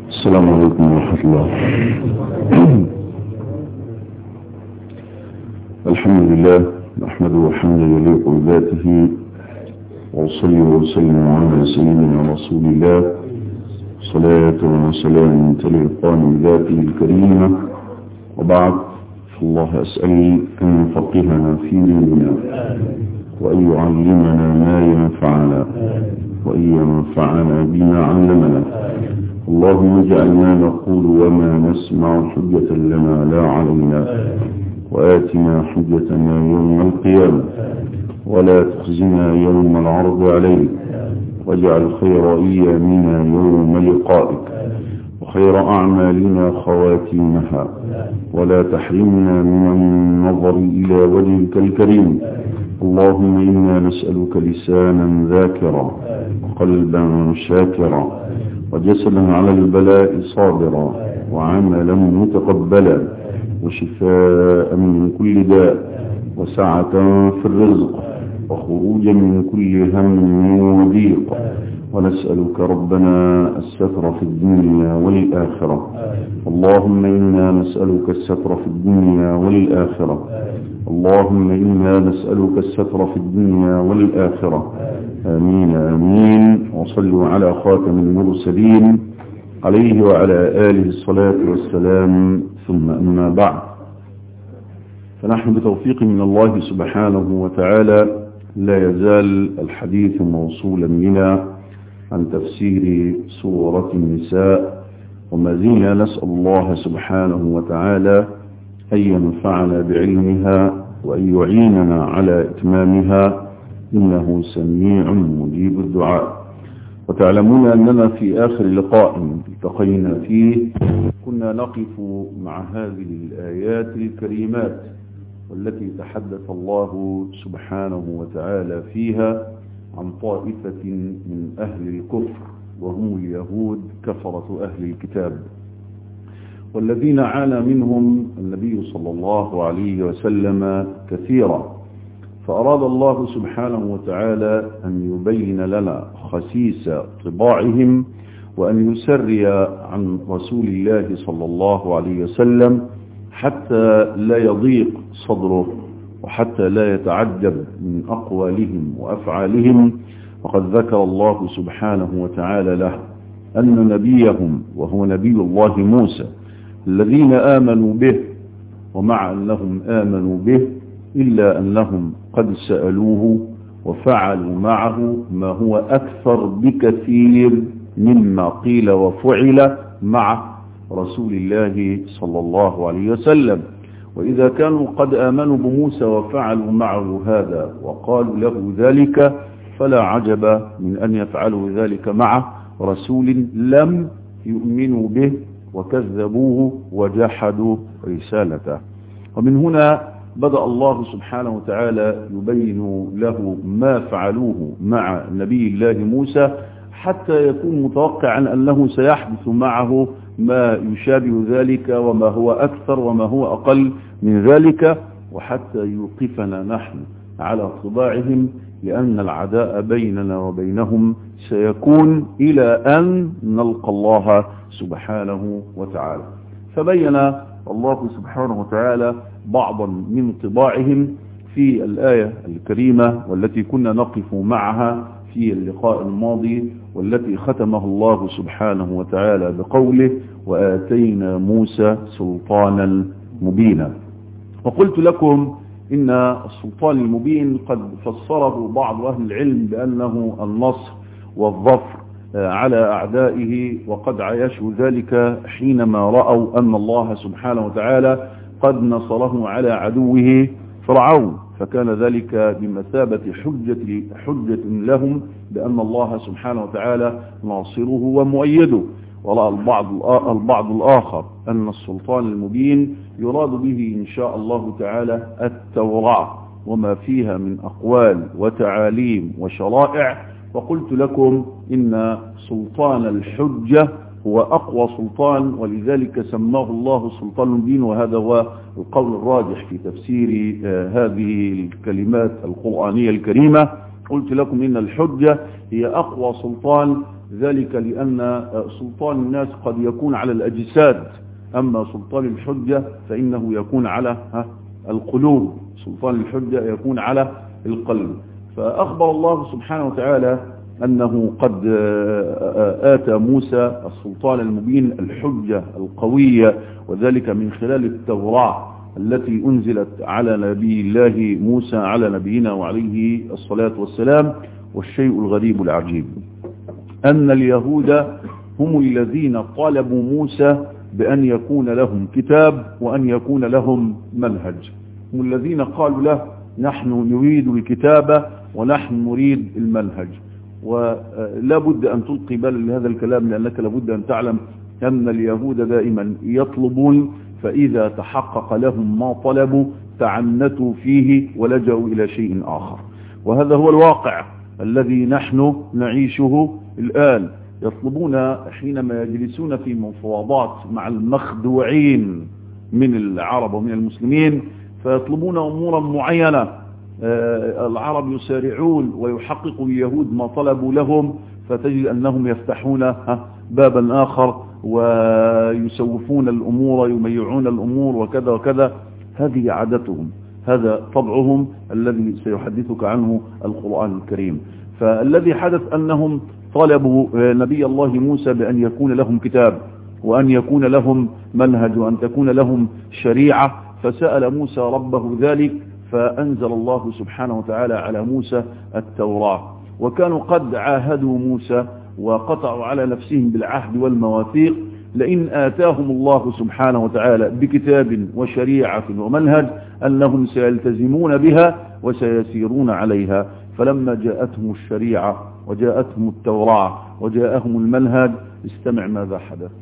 السلام عليكم ورحمة الله الحمد لله نحمده حمدا يليق بذاته وصلي وسلم على سيدنا رسول الله صلاة وسلام تليقان بذاته الكريمة وبعد فالله أسأل أن يفقهنا في ديننا وأن يعلمنا ما ينفعنا وأن ينفعنا بما علمنا اللهم اجعل ما نقول وما نسمع حجة لنا لا علينا وآتنا حجتنا يوم القيامة ولا تخزنا يوم العرض عليك واجعل خير أيامنا يوم لقائك وخير أعمالنا خواتيمها ولا تحرمنا من النظر إلى وجهك الكريم اللهم إنا نسألك لسانا ذاكرا وقلبا شاكرا وجسدا على البلاء صابرا وعملا متقبلا وشفاء من كل داء وسعة في الرزق وخروجا من كل هم وضيق ونسألك ربنا الستر في الدنيا والآخرة اللهم إنا نسألك الستر في الدنيا والآخرة اللهم إنا نسألك الستر في الدنيا والآخرة آمين آمين وصلوا على خاتم المرسلين عليه وعلى آله الصلاة والسلام ثم أما بعد فنحن بتوفيق من الله سبحانه وتعالى لا يزال الحديث موصولا بنا عن تفسير سورة النساء وما زلنا نسأل الله سبحانه وتعالى أن ينفعنا بعلمها وأن يعيننا على إتمامها إنه سميع مجيب الدعاء وتعلمون أننا في آخر لقاء التقينا فيه كنا نقف مع هذه الآيات الكريمات والتي تحدث الله سبحانه وتعالى فيها عن طائفة من أهل الكفر وهم اليهود كفرة أهل الكتاب والذين عانى منهم النبي صلى الله عليه وسلم كثيرا فأراد الله سبحانه وتعالى أن يبين لنا خسيس طباعهم وأن يسري عن رسول الله صلى الله عليه وسلم حتى لا يضيق صدره وحتى لا يتعجب من أقوالهم وأفعالهم وقد ذكر الله سبحانه وتعالى له أن نبيهم وهو نبي الله موسى الذين آمنوا به ومع أنهم آمنوا به إلا أنهم قد سألوه وفعلوا معه ما هو أكثر بكثير مما قيل وفعل مع رسول الله صلى الله عليه وسلم وإذا كانوا قد آمنوا بموسى وفعلوا معه هذا وقالوا له ذلك فلا عجب من أن يفعلوا ذلك مع رسول لم يؤمنوا به وكذبوه وجحدوا رسالته ومن هنا بدأ الله سبحانه وتعالى يبين له ما فعلوه مع نبي الله موسى حتى يكون متوقعا أنه سيحدث معه ما يشابه ذلك وما هو أكثر وما هو أقل من ذلك وحتى يوقفنا نحن على طباعهم لأن العداء بيننا وبينهم سيكون إلى أن نلقى الله سبحانه وتعالى فبين الله سبحانه وتعالى بعضا من طباعهم في الآية الكريمة والتي كنا نقف معها في اللقاء الماضي والتي ختمه الله سبحانه وتعالى بقوله وآتينا موسى سلطانا مبينا وقلت لكم إن السلطان المبين قد فسره بعض أهل العلم بأنه النصر والظفر على أعدائه وقد عايشوا ذلك حينما رأوا أن الله سبحانه وتعالى قد نصره على عدوه فرعون فكان ذلك بمثابة حجة, حجة لهم بأن الله سبحانه وتعالى ناصره ومؤيده ورأى البعض, البعض الآخر أن السلطان المبين يراد به إن شاء الله تعالى التوراة وما فيها من أقوال وتعاليم وشرائع وقلت لكم إن سلطان الحجة هو أقوى سلطان ولذلك سماه الله سلطان المبين وهذا هو القول الراجح في تفسير هذه الكلمات القرآنية الكريمة قلت لكم إن الحجة هي أقوى سلطان ذلك لأن سلطان الناس قد يكون على الأجساد أما سلطان الحجة فإنه يكون على القلوب سلطان الحجة يكون على القلب فأخبر الله سبحانه وتعالى أنه قد آتى موسى السلطان المبين الحجة القوية وذلك من خلال التوراة التي أنزلت على نبي الله موسى على نبينا وعليه الصلاة والسلام والشيء الغريب العجيب أن اليهود هم الذين طالبوا موسى بأن يكون لهم كتاب وأن يكون لهم منهج هم الذين قالوا له نحن نريد الكتابة ونحن نريد المنهج ولا بد أن تلقي بال لهذا الكلام لأنك لابد أن تعلم أن اليهود دائما يطلبون فإذا تحقق لهم ما طلبوا تعنتوا فيه ولجأوا إلى شيء آخر وهذا هو الواقع الذي نحن نعيشه الآن يطلبون حينما يجلسون في مفاوضات مع المخدوعين من العرب ومن المسلمين فيطلبون أمورا معينة العرب يسارعون ويحقق اليهود ما طلبوا لهم فتجد أنهم يفتحون بابا آخر ويسوفون الأمور يميعون الأمور وكذا وكذا هذه عادتهم هذا طبعهم الذي سيحدثك عنه القرآن الكريم فالذي حدث أنهم طلبوا نبي الله موسى بأن يكون لهم كتاب وأن يكون لهم منهج وأن تكون لهم شريعة فسأل موسى ربه ذلك فأنزل الله سبحانه وتعالى على موسى التوراة وكانوا قد عاهدوا موسى وقطعوا على نفسهم بالعهد والمواثيق لئن آتاهم الله سبحانه وتعالى بكتاب وشريعة ومنهج أنهم سيلتزمون بها وسيسيرون عليها فلما جاءتهم الشريعة وجاءتهم التوراة وجاءهم المنهج استمع ماذا حدث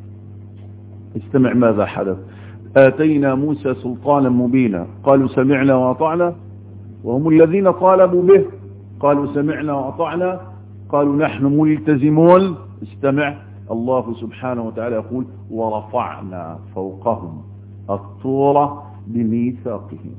استمع ماذا حدث آتينا موسى سلطانا مبينا قالوا سمعنا وأطعنا وهم الذين طالبوا به قالوا سمعنا وأطعنا قالوا نحن ملتزمون استمع الله سبحانه وتعالى يقول ورفعنا فوقهم الطور بميثاقهم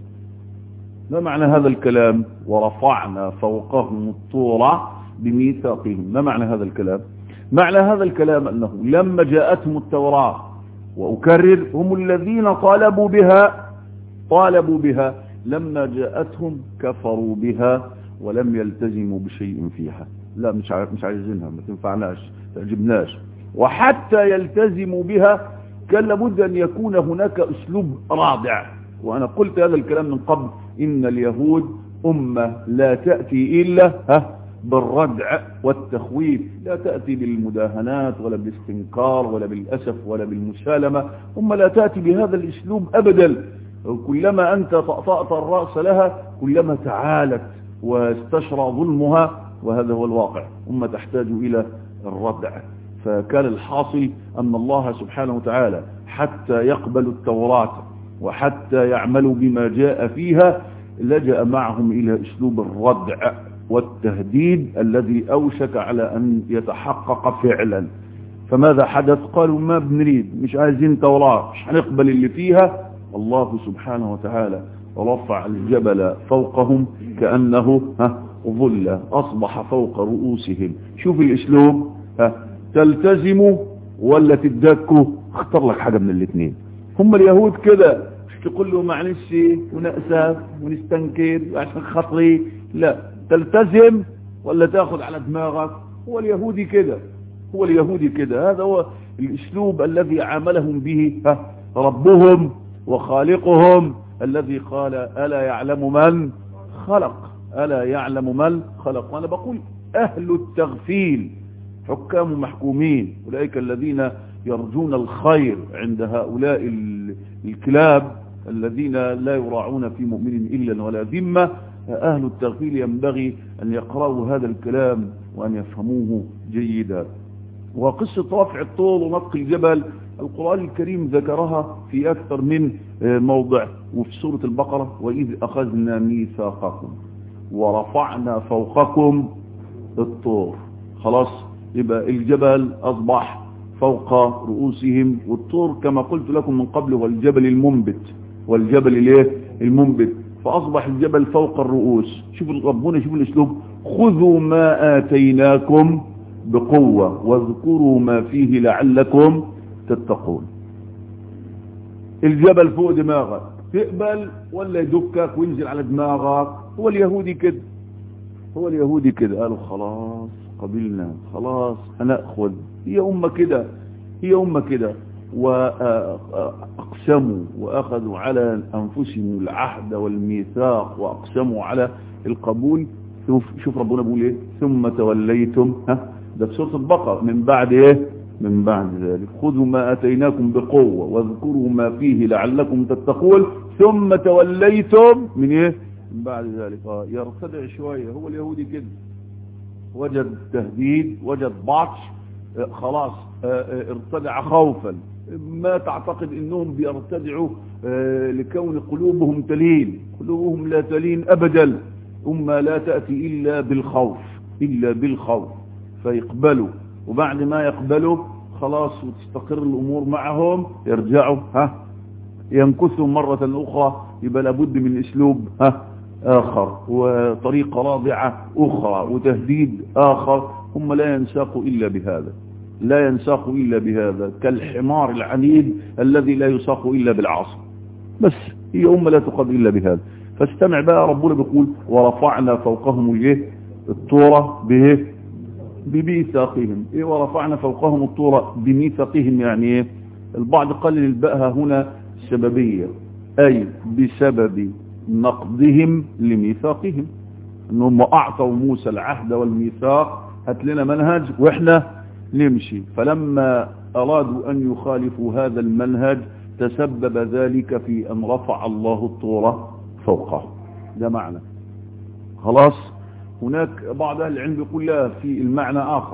ما معنى هذا الكلام ورفعنا فوقهم الطور بميثاقهم ما معنى هذا الكلام معنى هذا الكلام أنه لما جاءتهم التوراة وأكرر هم الذين طالبوا بها طالبوا بها لما جاءتهم كفروا بها ولم يلتزموا بشيء فيها لا مش مش عايزينها ما تنفعناش تعجبناش وحتى يلتزموا بها كان لابد أن يكون هناك أسلوب رادع وأنا قلت هذا الكلام من قبل إن اليهود أمة لا تأتي إلا ها بالردع والتخويف لا تأتي بالمداهنات ولا بالاستنكار ولا بالأسف ولا بالمسالمة أمة لا تأتي بهذا الأسلوب أبدا كلما أنت طأطأت الرأس لها كلما تعالت واستشرى ظلمها وهذا هو الواقع أمة تحتاج إلى الردع فكان الحاصل أن الله سبحانه وتعالى حتى يقبلوا التوراة وحتى يعملوا بما جاء فيها لجأ معهم إلى أسلوب الردع والتهديد الذي أوشك على أن يتحقق فعلا فماذا حدث قالوا ما بنريد مش عايزين توراة مش هنقبل اللي فيها الله سبحانه وتعالى رفع الجبل فوقهم كأنه ها ظل أصبح فوق رؤوسهم شوف الأسلوب ها تلتزموا ولا تدكوا اختار لك حاجة من الاثنين هم اليهود كده مش تقول له معلش ونأسف ونستنكر عشان خاطري لا تلتزم ولا تاخذ على دماغك هو اليهودي كده هو اليهودي كده هذا هو الاسلوب الذي عاملهم به ربهم وخالقهم الذي قال ألا يعلم من خلق ألا يعلم من خلق وأنا بقول أهل التغفيل حكام محكومين أولئك الذين يرجون الخير عند هؤلاء الكلاب الذين لا يراعون في مؤمن إلا ولا ذمة أهل التغفيل ينبغي أن يقرأوا هذا الكلام وأن يفهموه جيدا وقصة رفع الطول ونطق الجبل القرآن الكريم ذكرها في أكثر من موضع وفي سورة البقرة وإذ أخذنا ميثاقكم ورفعنا فوقكم الطور خلاص يبقى الجبل أصبح فوق رؤوسهم والطور كما قلت لكم من قبل هو الجبل المنبت والجبل الايه المنبت فأصبح الجبل فوق الرؤوس شوفوا ربنا شوفوا الاسلوب خذوا ما آتيناكم بقوة واذكروا ما فيه لعلكم تتقون الجبل فوق دماغك تقبل ولا يدكك وينزل على دماغك هو اليهودي كده هو اليهودي كده قالوا خلاص قبلنا خلاص هنأخذ هي أمة كده هي أمة كده وأقسموا وأخذوا على أنفسهم العهد والميثاق وأقسموا على القبول شوف ربنا بيقول إيه ثم توليتم ها ده في سورة البقرة من بعد إيه من بعد ذلك خذوا ما أتيناكم بقوة واذكروا ما فيه لعلكم تتقون ثم توليتم من إيه من بعد ذلك آه يرتدع شوية هو اليهودي كده وجد تهديد وجد باطش آه خلاص آه ارتدع خوفا ما تعتقد انهم بيرتدعوا لكون قلوبهم تلين قلوبهم لا تلين ابدا ثم لا تأتي الا بالخوف الا بالخوف فيقبلوا وبعد ما يقبلوا خلاص وتستقر الامور معهم يرجعوا ها ينكثوا مرة اخرى يبقى لابد من اسلوب ها اخر وطريقة رابعة اخرى وتهديد اخر هم لا ينساقوا الا بهذا لا ينساق إلا بهذا كالحمار العنيد الذي لا يساق إلا بالعصر بس هي أمة لا تقض إلا بهذا فاستمع بقى ربنا بيقول ورفعنا فوقهم الايه الطورة بايه بميثاقهم ايه ورفعنا فوقهم الطورة بميثاقهم يعني ايه البعض قال الباء هنا سببية اي بسبب نقضهم لميثاقهم انهم اعطوا موسى العهد والميثاق هات لنا منهج واحنا نمشي فلما أرادوا أن يخالفوا هذا المنهج تسبب ذلك في أن رفع الله الطور فوقه ده معنى خلاص هناك بعض أهل العلم يقول لا في المعنى آخر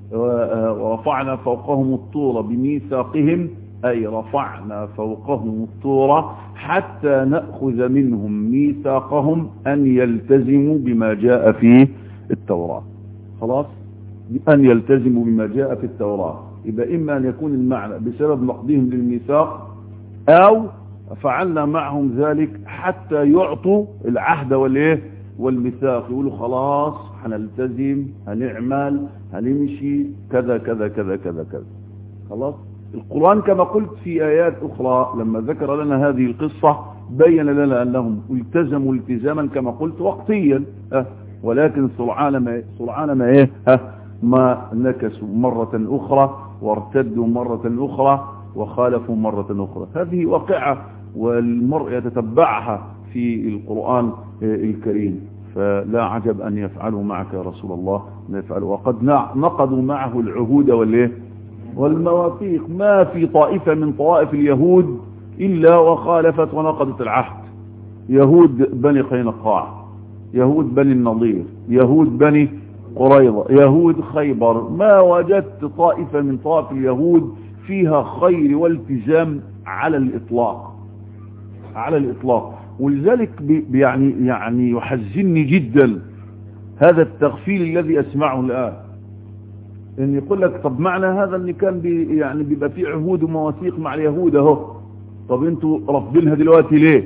ورفعنا فوقهم الطور بميثاقهم أي رفعنا فوقهم الطور حتى نأخذ منهم ميثاقهم أن يلتزموا بما جاء في التوراة خلاص أن يلتزموا بما جاء في التوراة يبقى إما أن يكون المعنى بسبب نقضهم للميثاق أو فعلنا معهم ذلك حتى يعطوا العهد والإيه والميثاق يقولوا خلاص هنلتزم هنعمل هنمشي كذا كذا كذا كذا كذا خلاص القرآن كما قلت في آيات أخرى لما ذكر لنا هذه القصة بين لنا أنهم التزموا التزاما كما قلت وقتيا أه ولكن سرعان ما, سرعان ما إيه أه ما نكسوا مرة أخرى وارتدوا مرة أخرى وخالفوا مرة أخرى هذه واقعة والمرء يتتبعها في القرآن الكريم فلا عجب أن يفعلوا معك يا رسول الله يفعلوا وقد نقضوا معه العهود والإيه والمواثيق ما في طائفة من طوائف اليهود إلا وخالفت ونقضت العهد يهود بني قينقاع يهود بني النضير يهود بني قريضة يهود خيبر ما وجدت طائفة من طوائف اليهود فيها خير والتزام على الإطلاق على الإطلاق ولذلك يعني يعني يحزنني جدا هذا التغفيل الذي أسمعه الآن ان يقول لك طب معنى هذا ان كان بي يعني بيبقى فيه عهود ومواثيق مع اليهود اهو طب انتوا رافضينها دلوقتي ليه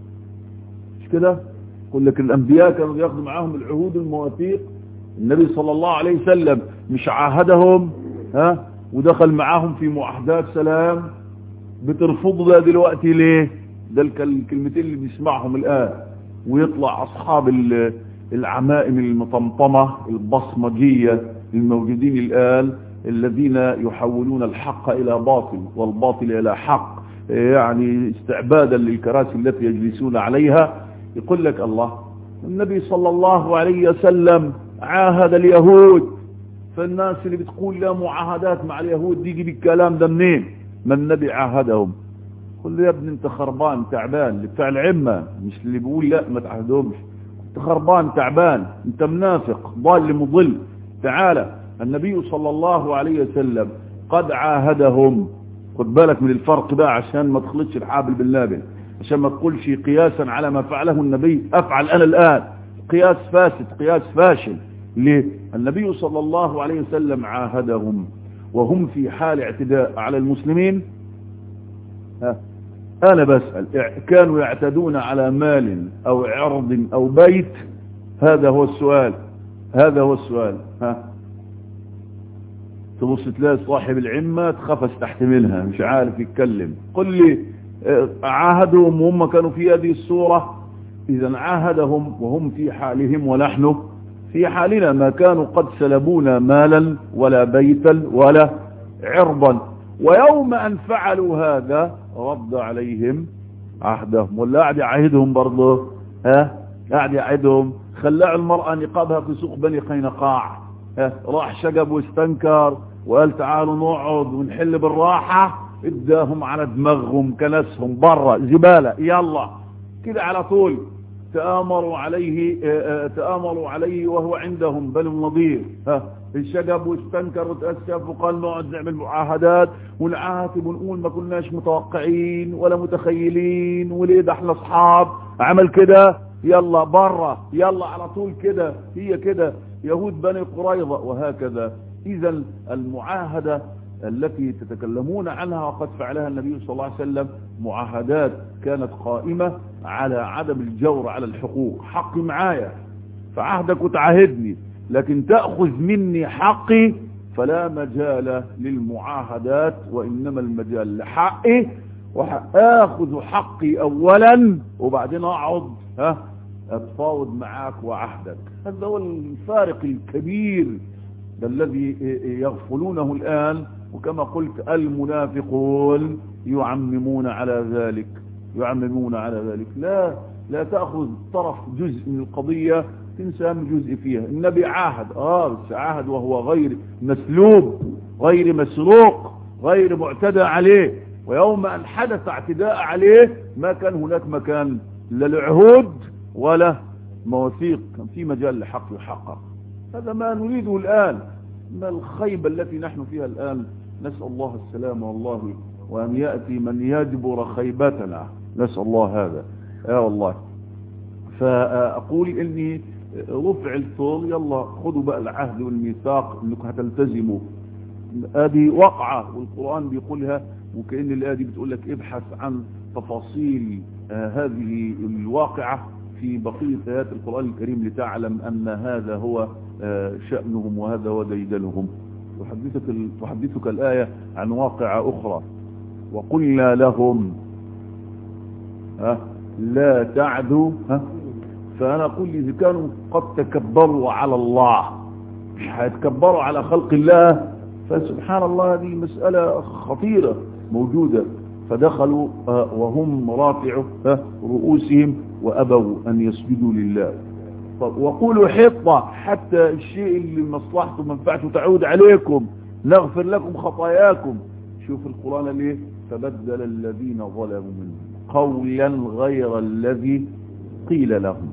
مش كده يقول لك الانبياء كانوا بياخدوا معاهم العهود والمواثيق النبي صلى الله عليه وسلم مش عاهدهم ها ودخل معاهم في معاهدات سلام بترفضوا ده دلوقتي ليه ده الكلمتين اللي بيسمعهم الان ويطلع اصحاب العمائم المطمطمة البصمجية الموجودين الآن الذين يحولون الحق إلى باطل والباطل إلى حق يعني استعبادا للكراسي التي يجلسون عليها يقول لك الله النبي صلى الله عليه وسلم عاهد اليهود فالناس اللي بتقول لا معاهدات مع اليهود دي جيب الكلام ده منين ما النبي عاهدهم قل له يا ابني انت خربان تعبان اللي بتاع العمة مش اللي بيقول لا ما تعهدهمش انت خربان تعبان انت منافق ضال مضل تعالى النبي صلى الله عليه وسلم قد عاهدهم خد بالك من الفرق بقى عشان ما تخلطش الحابل بالنابل عشان ما تقولش قياسا على ما فعله النبي افعل انا الان قياس فاسد قياس فاشل ليه النبي صلى الله عليه وسلم عاهدهم وهم في حال اعتداء على المسلمين ها انا بسأل كانوا يعتدون على مال او عرض او بيت هذا هو السؤال هذا هو السؤال ها تبص تلاقي صاحب العمة تخفش تحتملها مش عارف يتكلم قل لي عاهدهم وهم كانوا في هذه الصورة إذا عاهدهم وهم في حالهم ونحن في حالنا ما كانوا قد سلبونا مالا ولا بيتا ولا عرضا ويوم أن فعلوا هذا رد عليهم عهدهم ولا قاعد يعهدهم برضه ها قاعد يعهدهم خلع المرأة نقابها في سوق بني قينقاع ها راح شقب واستنكر وقال تعالوا نقعد ونحل بالراحة اداهم على دماغهم كنسهم برا زبالة يلا كده على طول تآمروا عليه تآمروا عليه وهو عندهم بل النظير ها الشقب واستنكر وتأسف وقال نقعد نعمل معاهدات ونعاتب ونقول ما كناش متوقعين ولا متخيلين وليه ده احنا اصحاب عمل كده يلا برا يلا على طول كده هي كده يهود بني قريظة وهكذا اذا المعاهدة التي تتكلمون عنها وقد فعلها النبي صلى الله عليه وسلم معاهدات كانت قائمة على عدم الجور على الحقوق حقي معايا فعهدك وتعاهدني لكن تأخذ مني حقي فلا مجال للمعاهدات وإنما المجال لحقي وآخذ حقي أولا وبعدين أقعد ها أتفاوض معاك وعهدك هذا هو الفارق الكبير الذي يغفلونه الآن وكما قلت المنافقون يعممون على ذلك يعممون على ذلك لا لا تأخذ طرف جزء من القضية تنسى من جزء فيها النبي عاهد آه بس عاهد وهو غير مسلوب غير مسروق غير معتدى عليه ويوم أن حدث اعتداء عليه ما كان هناك مكان لا العهود ولا مواثيق كان في مجال لحق يحقق هذا ما نريده الآن ما الخيبة التي نحن فيها الآن نسأل الله السلامة والله وأن يأتي من يجبر خيبتنا نسأل الله هذا يا والله فأقول إني رفع الطول يلا خذوا بقى العهد والميثاق انكم هتلتزموا هذه وقعة والقرآن بيقولها وكأن الآية دي بتقول لك ابحث عن تفاصيل آه هذه الواقعة في بقية آيات القرآن الكريم لتعلم أن هذا هو آه شأنهم وهذا هو ديدنهم تحدثك, تحدثك الآية عن واقعة أخرى وقلنا لهم ها لا تعدوا ها فأنا أقول إذا كانوا قد تكبروا على الله مش هيتكبروا على خلق الله فسبحان الله هذه مسألة خطيرة موجودة فدخلوا وهم رافعوا رؤوسهم وأبوا أن يسجدوا لله وقولوا حطة حتى الشيء اللي مصلحته منفعته تعود عليكم نغفر لكم خطاياكم شوف القرآن ليه فبدل الذين ظلموا منهم قولا غير الذي قيل لهم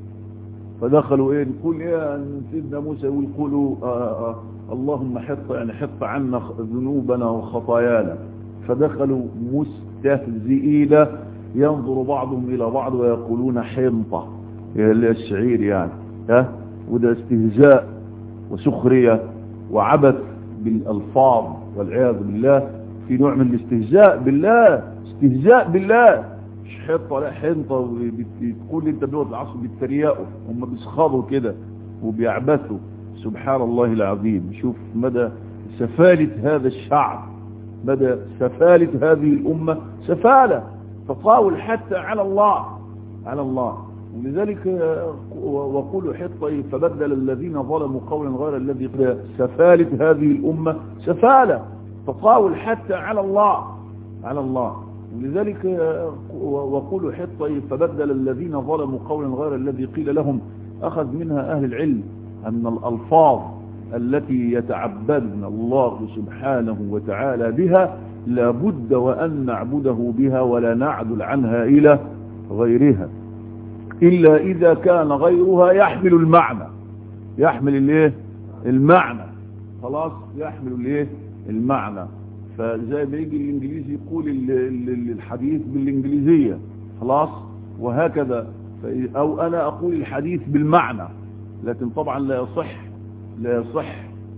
فدخلوا ايه نقول يا سيدنا موسى يقول قولوا آآ آآ اللهم حط يعني حط عنا ذنوبنا وخطايانا فدخلوا مستهزئين ينظر بعضهم الى بعض ويقولون حنطة الشعير يعني ها وده استهزاء وسخرية وعبث بالالفاظ والعياذ بالله في نوع من الاستهزاء بالله استهزاء بالله مش حطة لا حنطة بتقول انت بلغة العصر بيتريقوا هم بيسخروا كده وبيعبثوا سبحان الله العظيم شوف مدى سفالة هذا الشعب مدى سفالة هذه الأمة سفالة تطاول حتى على الله على الله ولذلك وقولوا حطة فبدل الذين ظلموا قولا غير الذي سفالة هذه الأمة سفالة تطاول حتى على الله على الله ولذلك وقولوا حطة فبدل الذين ظلموا قولا غير الذي قيل لهم أخذ منها أهل العلم أن الألفاظ التي يتعبدنا الله سبحانه وتعالى بها لابد وأن نعبده بها ولا نعدل عنها إلى غيرها إلا إذا كان غيرها يحمل المعنى يحمل الايه المعنى خلاص يحمل الايه المعنى فزي ما يجي الانجليزي يقول الحديث بالانجليزية خلاص وهكذا او انا اقول الحديث بالمعنى لكن طبعا لا يصح لا يصح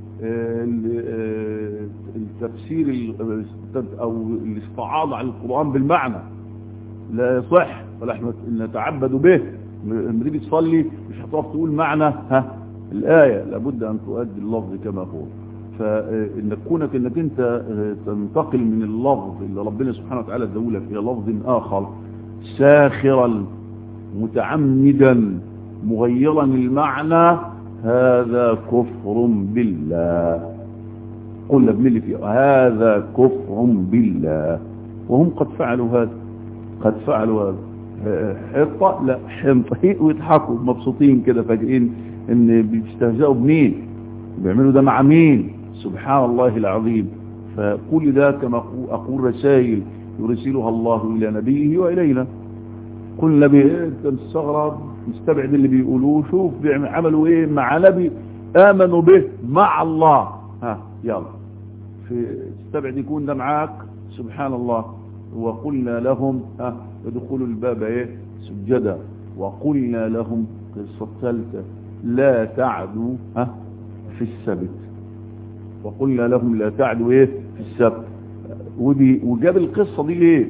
التفسير او الاستعاضة على القرآن بالمعنى لا يصح ولا احنا نتعبد به لما تيجي تصلي مش هتعرف تقول معنى ها الآية لابد أن تؤدي اللفظ كما هو فإنك كونك انك انت تنتقل من اللفظ اللي ربنا سبحانه وتعالى ادولك الى لفظ اخر ساخرا متعمدا مغيرا المعنى هذا كفر بالله قلنا بنلي فيه هذا كفر بالله وهم قد فعلوا هذا قد فعلوا هذا حطة لا حنطة ويضحكوا مبسوطين كده فاجئين ان بيستهزئوا بمين بيعملوا ده مع مين سبحان الله العظيم فكل ده كما أقول رسائل يرسلها الله إلى نبيه وإلينا كل نبي انت مستغرب مستبعد اللي بيقولوه شوف عملوا ايه مع نبي آمنوا به مع الله ها يلا في استبعد يكون ده معاك سبحان الله وقلنا لهم ها ادخلوا الباب ايه سجدا وقلنا لهم قصة ثالثة لا تعدوا ها في السبت وقلنا لهم لا تعدوا ايه في السبت ودي وجاب القصة دي ليه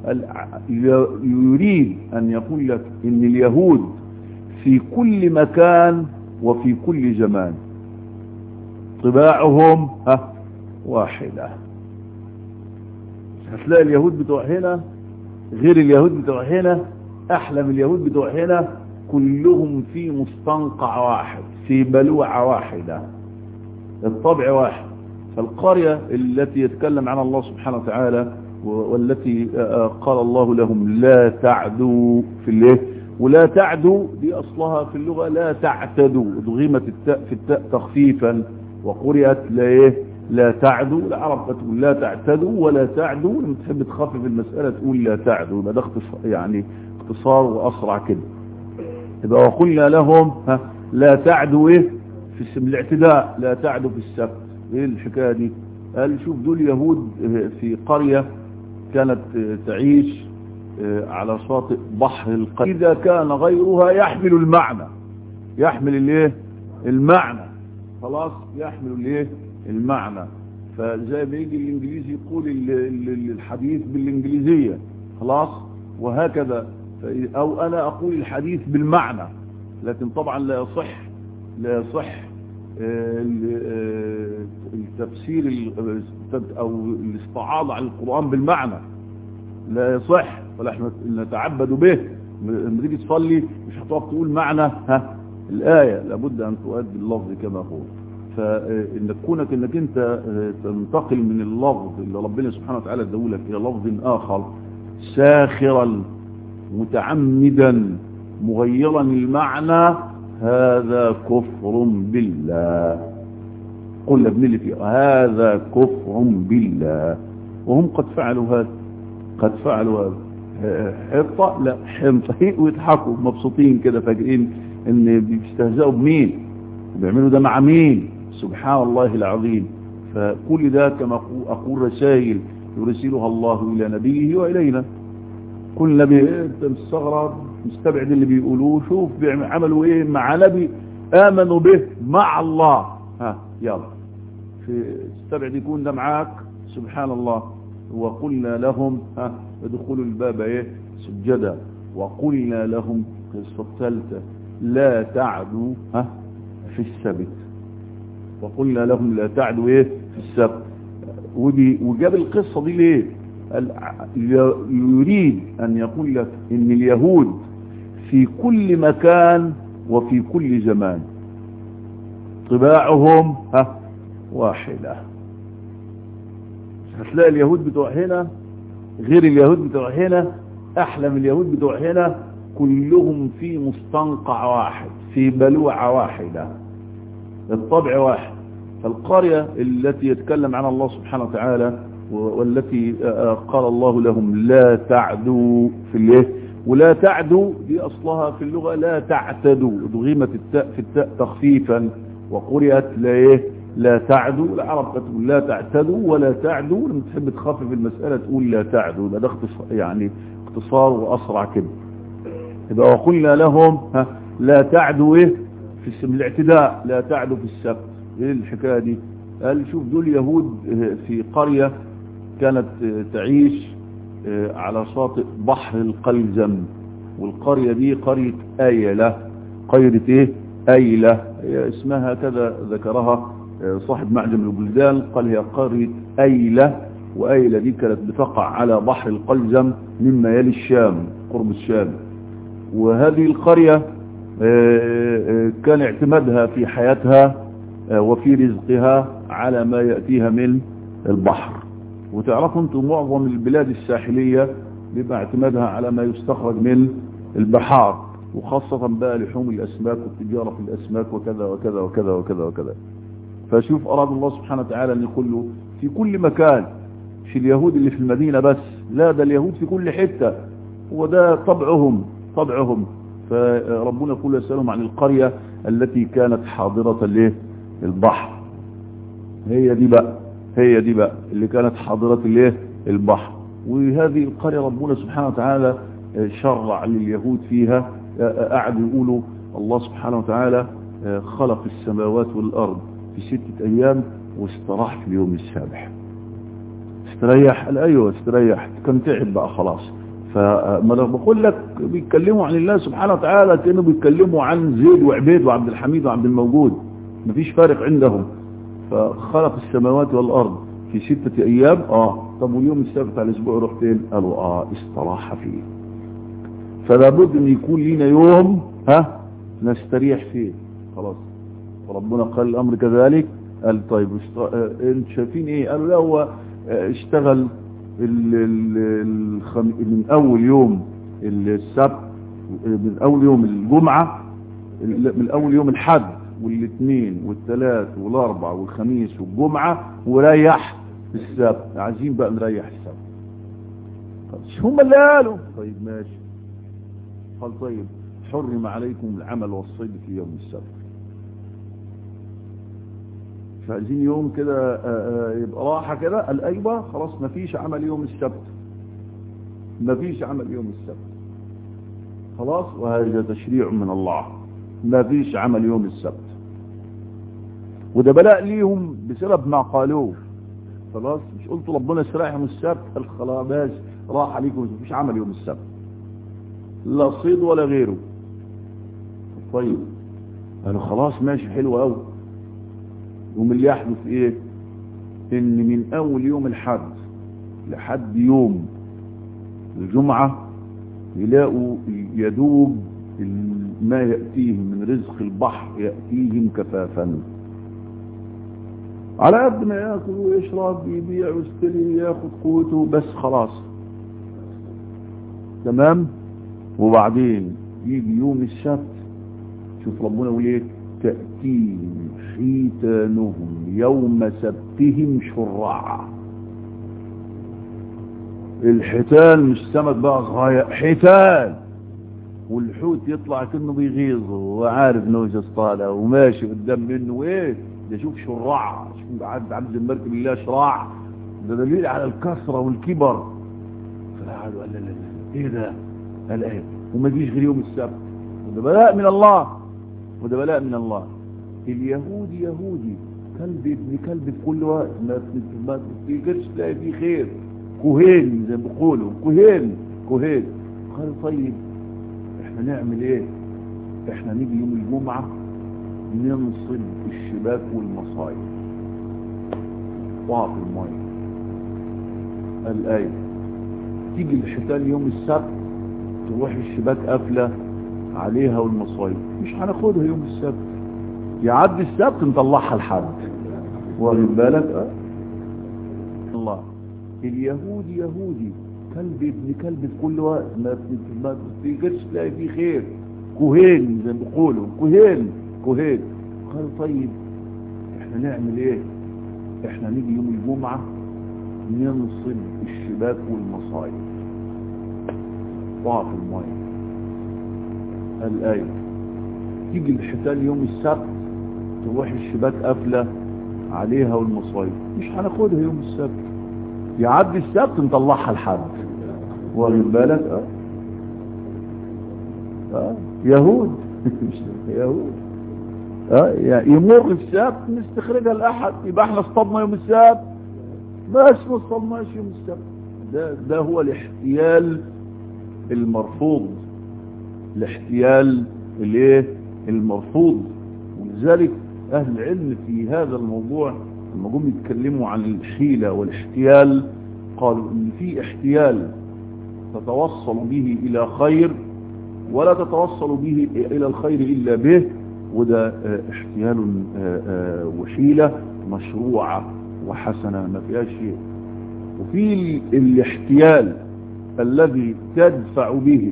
يريد ان يقول لك ان اليهود في كل مكان وفي كل زمان طباعهم ها واحدة هتلاقي اليهود بتوع هنا غير اليهود بتوع هنا احلى من اليهود بتوع هنا كلهم في مستنقع واحد في بلوعة واحدة الطبع واحد فالقرية التي يتكلم عنها الله سبحانه وتعالى والتي قال الله لهم لا تعدوا في الايه ولا تعدوا دي اصلها في اللغة لا تعتدوا ضغيمة التاء في التاء تخفيفا وقرئت لا ايه لا تعدوا العرب تقول لا تعتدوا ولا تعدوا لما تحب تخفف المسألة تقول لا تعدوا يبقى ده اختصار يعني اختصار واسرع كده يبقى وقلنا لهم ها لا تعدوا ايه في الاعتداء لا تعدوا في السبت ايه الحكاية دي قال شوف دول يهود في قرية كانت تعيش على شاطئ بحر القرية إذا كان غيرها يحمل المعنى يحمل الايه المعنى خلاص يحمل الايه المعنى فزي ما يجي الانجليزي يقول الحديث بالانجليزية خلاص وهكذا او انا اقول الحديث بالمعنى لكن طبعا لا يصح لا يصح التفسير او الاستعاضة على القرآن بالمعنى لا يصح ولا احنا نتعبد به لما تيجي تصلي مش هتقف تقول معنى ها الآية لابد أن تؤدي اللفظ كما هو فإنك كونك انك انت تنتقل من اللفظ اللي ربنا سبحانه وتعالى ادولك الى لفظ اخر ساخرا متعمدا مغيرا المعنى هذا كفر بالله قلنا ابن فيه هذا كفر بالله وهم قد فعلوا هذا قد فعلوا هذا حطة لا حنطة ويضحكوا مبسوطين كده فاجئين ان بيستهزئوا بمين بيعملوا ده مع مين سبحان الله العظيم فكل ده كما أقول رسائل يرسلها الله إلى نبيه وإلينا كل نبي انت مستغرب مستبعد اللي بيقولوه شوف عملوا ايه مع نبي آمنوا به مع الله ها يلا في استبعد يكون ده معاك سبحان الله وقلنا لهم ها ادخلوا الباب ايه سجدا وقلنا لهم قصة ثالثة لا تعدوا ها في السبت وقلنا لهم لا تعدوا ايه في السبت ودي وجاب القصة دي ليه يريد ان يقول لك ان اليهود في كل مكان وفي كل زمان طباعهم ها واحدة هتلاقي اليهود بتوع هنا غير اليهود بتوع هنا احلى من اليهود بتوع هنا كلهم في مستنقع واحد في بلوعة واحدة الطبع واحد فالقرية التي يتكلم عنها الله سبحانه وتعالى والتي قال الله لهم لا تعدوا في الايه ولا تعدوا دي اصلها في اللغة لا تعتدوا ضغيمة التاء في التاء تخفيفا وقرئت لا ايه لا تعدوا العرب تقول لا تعتدوا ولا تعدوا لما تحب تخفف المسألة تقول لا تعدوا ده اختصار يعني اختصار واسرع كده يبقى وقلنا لهم ها لا تعدوا ايه في الاعتداء لا تعدوا في السبت ايه الحكاية دي قال شوف دول يهود في قرية كانت تعيش على شاطئ بحر القلزم والقرية دي قرية ايلة قرية ايه ايلة هي اسمها كذا ذكرها صاحب معجم البلدان قال هي قرية أيلة وأيلة دي كانت بتقع على بحر القلزم مما يلي الشام قرب الشام وهذه القرية كان اعتمادها في حياتها وفي رزقها على ما يأتيها من البحر وتعرفوا انتم معظم البلاد الساحلية بيبقى اعتمادها على ما يستخرج من البحار وخاصة بقى لحوم الأسماك والتجارة في الأسماك وكذا وكذا وكذا وكذا وكذا فشوف أراد الله سبحانه وتعالى أن يقول له في كل مكان مش اليهود اللي في المدينة بس لا ده اليهود في كل حتة وده طبعهم طبعهم فربنا يقول يسألهم عن القرية التي كانت حاضرة الايه البحر هي دي بقى هي دي بقى اللي كانت حاضرة الايه البحر وهذه القرية ربنا سبحانه وتعالى شرع لليهود فيها قعدوا يقولوا الله سبحانه وتعالى خلق السماوات والأرض في ستة أيام واستراح في اليوم السابع استريح قال أيوة استريح كان تعب بقى خلاص فما لو بقول لك بيتكلموا عن الله سبحانه وتعالى كانوا بيتكلموا عن زيد وعبيد وعبد الحميد وعبد الموجود مفيش فارق عندهم فخلق السماوات والأرض في ستة أيام آه طب واليوم السابع على الأسبوع يروح فين قالوا آه استراح فيه فلا بد ان يكون لينا يوم ها نستريح فيه خلاص ربنا قال الامر كذلك قال طيب انت شايفين ايه قالوا لا هو اشتغل ال ال الخم... من اول يوم السبت من اول يوم الجمعة من اول يوم الحد والاثنين والثلاث والاربع والخميس والجمعة وريح السبت عايزين بقى نريح السبت طيب هم اللي قالوا طيب ماشي قال طيب حرم عليكم العمل والصيد في يوم السبت فعايزين يوم كده يبقى راحة كده قال ايوه خلاص مفيش عمل يوم السبت مفيش عمل يوم السبت خلاص وهذا تشريع من الله مفيش عمل يوم السبت وده بلاء ليهم بسبب ما قالوه خلاص مش قلتوا ربنا يستريح يوم السبت قال خلاص راح عليكم مفيش عمل يوم السبت لا صيد ولا غيره طيب قالوا خلاص ماشي حلو قوي ومن اللي يحدث ايه ان من اول يوم الحد لحد يوم الجمعة يلاقوا يدوب ما يأتيهم من رزق البحر يأتيهم كفافا على قد ما ياكل ويشرب يبيع ويشتري ياخد قوته بس خلاص تمام وبعدين يجي يوم السبت شوف ربنا يقول ايه تأتيهم حيتانهم يوم سبتهم شرعا الحيتان مش سمك بقى صغير حيتان والحوت يطلع كأنه بيغيظه وعارف انه يصطاده وماشي قدام منه ايه ده شوف شرع شوف عبد عبد المركب الله شراع ده دليل على الكثرة والكبر فقالوا قال لا لا لا ايه ده قال ايه وما يجيش غير يوم السبت وده بلاء من الله وده بلاء من الله اليهودي يهودي كلب ابن كلب في كل وقت ما ما تقدرش تلاقي فيه خير كهين زي ما بيقولوا كهين كهين قال طيب احنا نعمل ايه احنا نيجي يوم الجمعة ننصب الشباك والمصايب وقف المية الآية تيجي الحيتان يوم السبت تروح الشباك قافلة عليها والمصايب مش هناخدها يوم السبت يعدي السبت نطلعها لحد واخد بالك اه الله اليهودي يهودي كلب ابن كلب في كل وقت ما ما تقدرش تلاقي فيه خير كهين زي ما بيقولوا كهين كهين قال طيب احنا نعمل ايه احنا نيجي يوم الجمعة ننصب الشباك والمصايب ضعف المية الآية تيجي الحيتان يوم السبت تروح الشباك قافلة عليها والمصايب مش هناخدها يوم السبت يعدي السبت نطلعها لحد واخد بالك اه اه يهود يهود اه يعني يمر السبت نستخرجها الاحد يبقى احنا اصطدنا يوم السبت بس ما اصطدناش يوم السبت ده ده هو الاحتيال المرفوض الاحتيال الايه المرفوض ولذلك أهل العلم في هذا الموضوع لما جم يتكلموا عن الحيلة والاحتيال قالوا إن في احتيال تتوصل به إلى خير ولا تتوصل به إلى الخير إلا به وده احتيال وحيلة مشروعة وحسنة ما فيهاش شيء وفي الاحتيال الذي تدفع به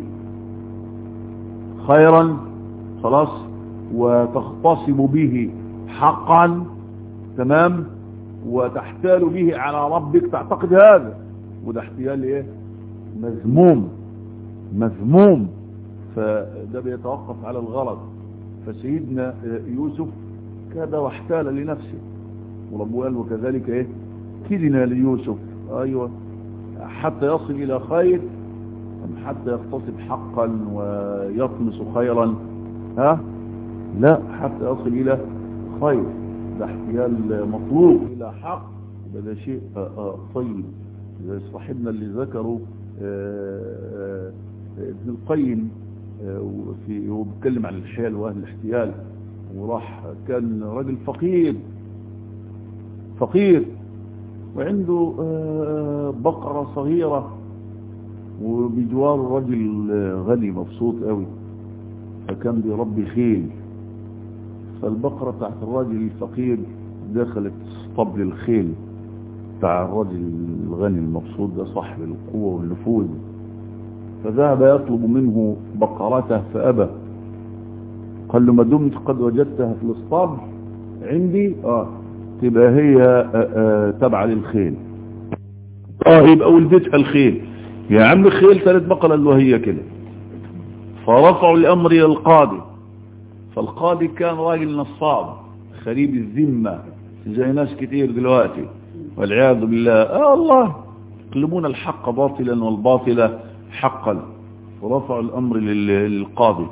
خيرا خلاص وتختصم به حقا تمام وتحتال به على ربك تعتقد هذا وده احتيال ايه مذموم مذموم فده بيتوقف على الغلط فسيدنا يوسف كاد واحتال لنفسه وربه قال وكذلك ايه كدنا ليوسف ايوه حتى يصل الى خير ام حتى يغتصب حقا ويطمس خيرا ها لا حتى يصل الى خير ده احتيال مطلوب الى حق ده شيء طيب زي صاحبنا اللي ذكره ابن القيم في هو بيتكلم عن الحيل واهل الاحتيال وراح كان راجل فقير فقير وعنده بقرة صغيرة وبجوار رجل غني مبسوط قوي فكان بيربي خيل فالبقرة بتاعت الراجل الفقير دخلت اسطبل الخيل بتاع الراجل الغني المبسوط ده صاحب القوة والنفوذ فذهب يطلب منه بقرته فأبى قال له ما دمت قد وجدتها في الاسطبل عندي اه تبقى هي تبع للخيل اه يبقى ولدتها الخيل يا عم خيل ثلاث بقرة اللي هي كده فرفعوا الامر الى القاضي فالقاضي كان راجل نصاب خريب الذمة زي ناس كتير دلوقتي والعياذ بالله اه الله يقلبون الحق باطلا والباطل حقا ورفعوا الامر للقاضي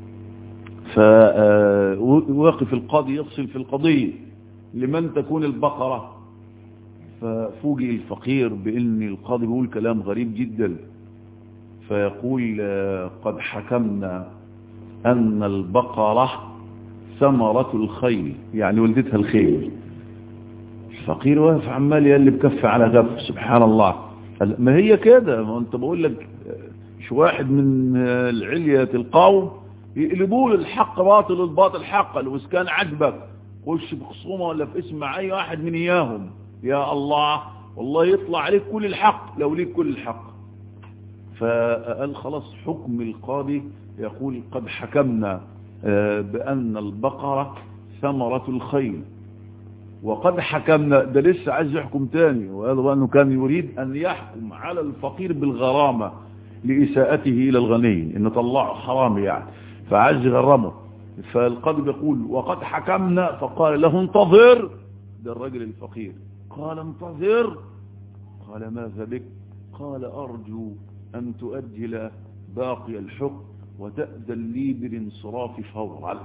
فوقف القاضي يفصل في القضية لمن تكون البقرة ففوجئ الفقير بان القاضي بيقول كلام غريب جدا فيقول قد حكمنا ان البقرة ثمرة الخيل يعني ولدتها الخيل الفقير واقف عمال يقلب كف على كف سبحان الله ما هي كده ما انت بقول لك مش واحد من العلية القوم يقلبوا الحق باطل والباطل حقا وإذا كان عجبك خش بخصومه ولا في اسم اي واحد من اياهم يا الله والله يطلع عليك كل الحق لو ليك كل الحق فقال خلاص حكم القاضي يقول قد حكمنا بأن البقرة ثمرة الخيل وقد حكمنا ده لسه عايز يحكم تاني وقال أنه كان يريد أن يحكم على الفقير بالغرامة لإساءته إلى الغني إن طلعه حرام يعني فعايز يغرمه فالقاضي بيقول وقد حكمنا فقال له انتظر ده الرجل الفقير قال انتظر قال ماذا بك قال أرجو أن تؤجل باقي الحكم وتأذن لي بالانصراف فورا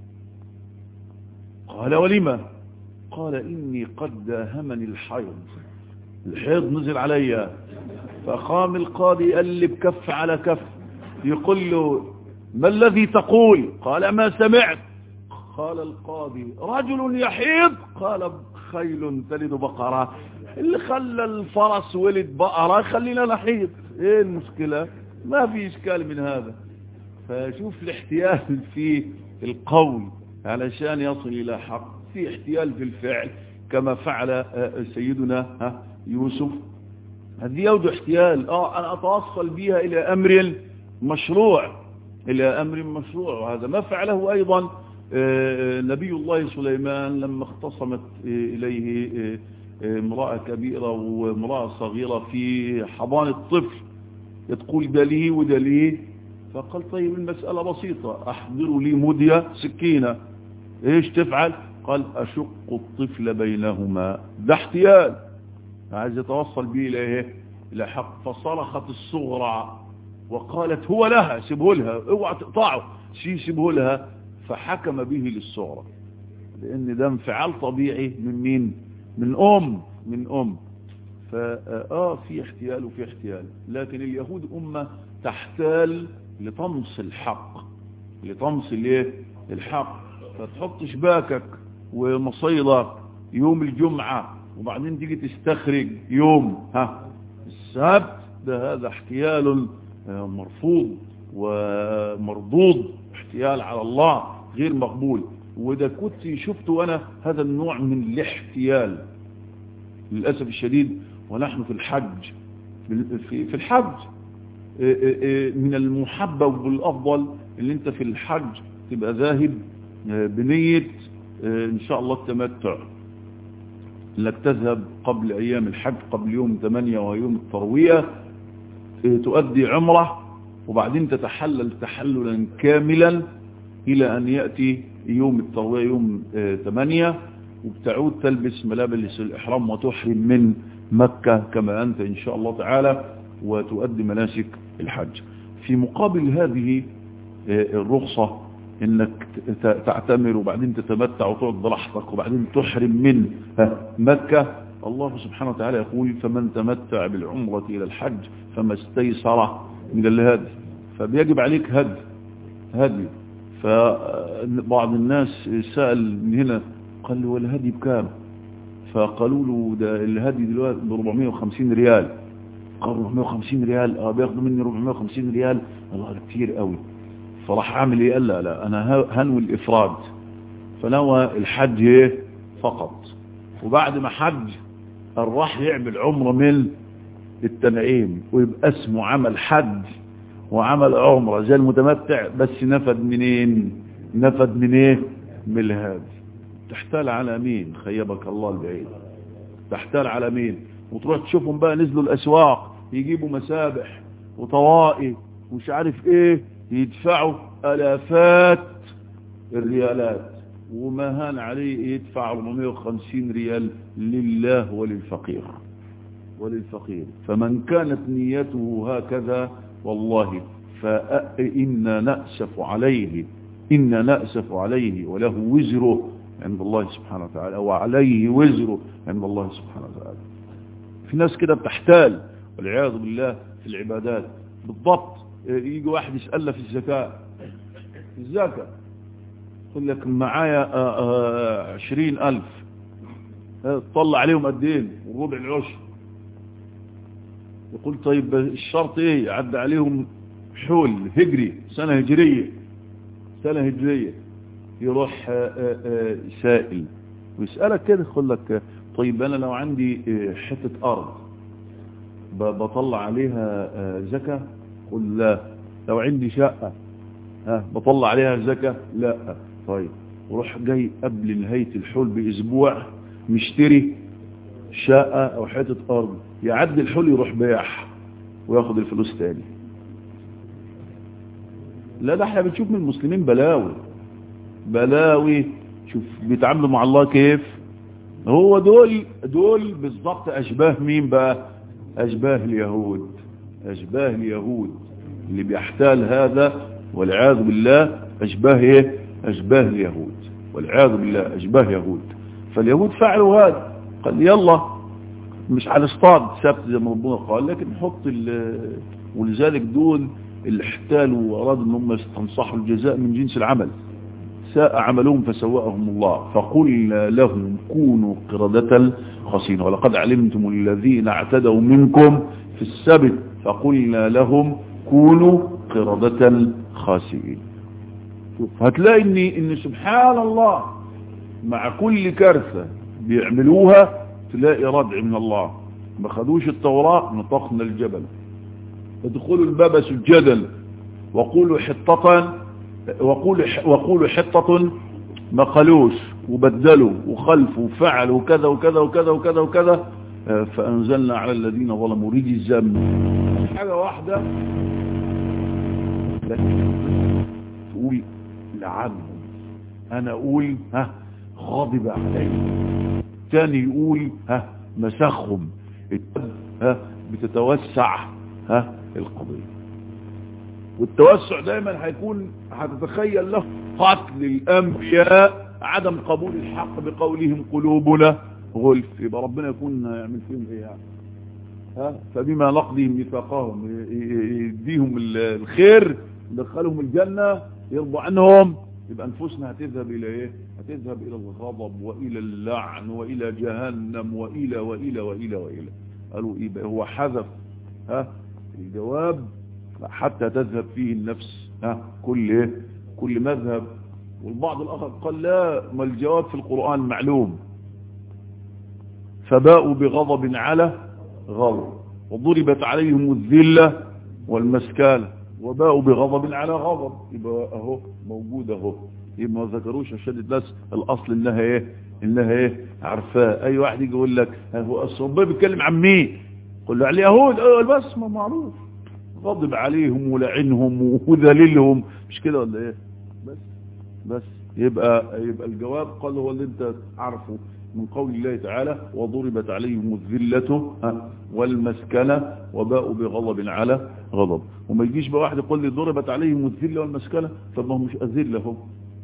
قال ولما قال إني قد داهمني الحيض الحيض نزل علي فقام القاضي يقلب كف على كف يقول له ما الذي تقول قال ما سمعت قال القاضي رجل يحيض قال خيل تلد بقرة اللي خلى الفرس ولد بقرة خلينا نحيض ايه المشكلة ما في اشكال من هذا فشوف الاحتيال في القول علشان يصل الى حق في احتيال في الفعل كما فعل سيدنا يوسف هذه يوجد احتيال اه انا اتوصل بها الى امر مشروع الى امر مشروع وهذا ما فعله ايضا نبي الله سليمان لما اختصمت اليه امرأة كبيرة وامرأة صغيرة في حضان الطفل تقول ده ليه وده ليه فقال طيب المسألة بسيطة احضروا لي مدية سكينة ايش تفعل قال اشق الطفل بينهما ده احتيال عايز يتوصل به الى ايه الى حق فصرخت الصغرى وقالت هو لها سيبه لها اوعى تقطعه شي سيبه لها فحكم به للصغرى لان ده انفعال طبيعي من مين من ام من ام فاه في احتيال وفي احتيال لكن اليهود امه تحتال لطمس الحق لطمس الايه الحق فتحط شباكك ومصيدة يوم الجمعة وبعدين تيجي تستخرج يوم ها السبت ده هذا احتيال مرفوض ومردود احتيال على الله غير مقبول وده كنت شفته أنا هذا النوع من الاحتيال للأسف الشديد ونحن في الحج في الحج من المحبب والأفضل اللي انت في الحج تبقى ذاهب بنية ان شاء الله التمتع انك تذهب قبل ايام الحج قبل يوم 8 ويوم التروية تؤدي عمرة وبعدين تتحلل تحللا كاملا الى ان يأتي يوم التروية يوم 8 وبتعود تلبس ملابس الإحرام وتحرم من مكة كما أنت إن شاء الله تعالى وتؤدي مناسك الحج في مقابل هذه الرخصة انك تعتمر وبعدين تتمتع وتقعد براحتك وبعدين تحرم من مكة الله سبحانه وتعالى يقول فمن تمتع بالعمرة إلى الحج فما استيسر من الهدي فبيجب عليك هدي هدي فبعض الناس سأل من هنا قال له الهدي بكام فقالوا له ده الهدي دلوقتي ب 450 ريال قال 450 ريال اه بياخدوا مني 450 ريال الله ده كتير قوي فراح اعمل ايه قال لا لا انا هنوي الافراد فنوى الحج ايه فقط وبعد ما حج راح يعمل عمره من التنعيم ويبقى اسمه عمل حج وعمل عمره زي المتمتع بس نفد منين نفد من ايه من الهادي تحتال على مين خيبك الله البعيد تحتال على مين وتروح تشوفهم بقى نزلوا الاسواق يجيبوا مسابح وطوائي ومش عارف ايه يدفعوا الافات الريالات وما هان عليه يدفع 450 ريال لله وللفقير وللفقير فمن كانت نيته هكذا والله فإنا نأسف عليه إنا نأسف عليه وله وزره عند الله سبحانه وتعالى وعليه وزره عند الله سبحانه وتعالى في ناس كده بتحتال والعياذ بالله في العبادات بالضبط يجي واحد يسألنا في الزكاة الزكاة يقول لك معايا عشرين ألف تطلع عليهم قدين وربع العشر يقول طيب الشرط ايه يعد عليهم حول هجري سنة هجرية سنة هجرية يروح سائل ويسألك كده يقول لك طيب انا لو عندي حتة ارض بطلع عليها زكاة قل لا لو عندي شقة ها بطلع عليها زكاة لا طيب وروح جاي قبل نهاية الحول باسبوع مشتري شقة او حتة ارض يعدي الحول يروح بيع وياخد الفلوس تاني لا ده احنا بنشوف من المسلمين بلاوي بلاوي شوف بيتعاملوا مع الله كيف هو دول دول بالضبط اشباه مين بقى اشباه اليهود اشباه اليهود اللي بيحتال هذا والعياذ بالله اشباه ايه اشباه اليهود والعياذ بالله اشباه يهود فاليهود فعلوا هذا قال يلا مش على اصطاد سبت زي ما ربنا قال لكن نحط ولذلك دول اللي احتالوا وارادوا ان هم يستنصحوا الجزاء من جنس العمل ساء عملهم فسوأهم الله فقلنا لهم كونوا قردة خصين ولقد علمتم الذين اعتدوا منكم في السبت فقلنا لهم كونوا قردة خاسئين هتلاقي ان, إن سبحان الله مع كل كارثة بيعملوها تلاقي ردع من الله ما خدوش التوراة نطقنا الجبل ادخلوا الباب سجدا وقولوا حطة وقولوا وقولوا حطة ما قالوش وبدلوا وخلفوا وفعلوا وكذا وكذا وكذا وكذا وكذا فأنزلنا على الذين ظلموا رجزا حاجة واحدة تقول لعنهم أنا أقول ها غاضب عليهم تاني يقول ها مسخهم ها بتتوسع ها القضية والتوسع دايما هيكون هتتخيل له قتل الأنبياء عدم قبول الحق بقولهم قلوبنا غلف يبقى ربنا يكون يعمل فيهم ايه يعني ها فبما نقضهم ميثاقهم يديهم الخير يدخلهم الجنة يرضى عنهم يبقى أنفسنا هتذهب إلى إيه هتذهب إلى الغضب وإلى اللعن وإلى جهنم وإلى وإلى وإلى وإلى قالوا إيه بقى هو حذف ها الجواب حتى تذهب فيه النفس ها كل إيه كل مذهب والبعض الآخر قال لا ما الجواب في القرآن معلوم فباءوا بغضب على غضب وضربت عليهم الذلة والمسكانة وباءوا بغضب على غضب يبقى اهو موجود اهو يبقى ما ذكروش عشان الناس الاصل انها ايه انها ايه عارفاه اي واحد يجي يقول لك هو ربنا بيتكلم عن مين قل له على اليهود اه بس ما معروف غضب عليهم ولعنهم وذللهم مش كده ولا ايه بس بس يبقى يبقى الجواب قال هو اللي انت عارفه من قول الله تعالى وضربت عليهم الذلة والمسكنة وباءوا بغضب على غضب وما يجيش بقى واحد يقول لي ضربت عليهم الذلة والمسكنة طب ما هم مش أذلة هم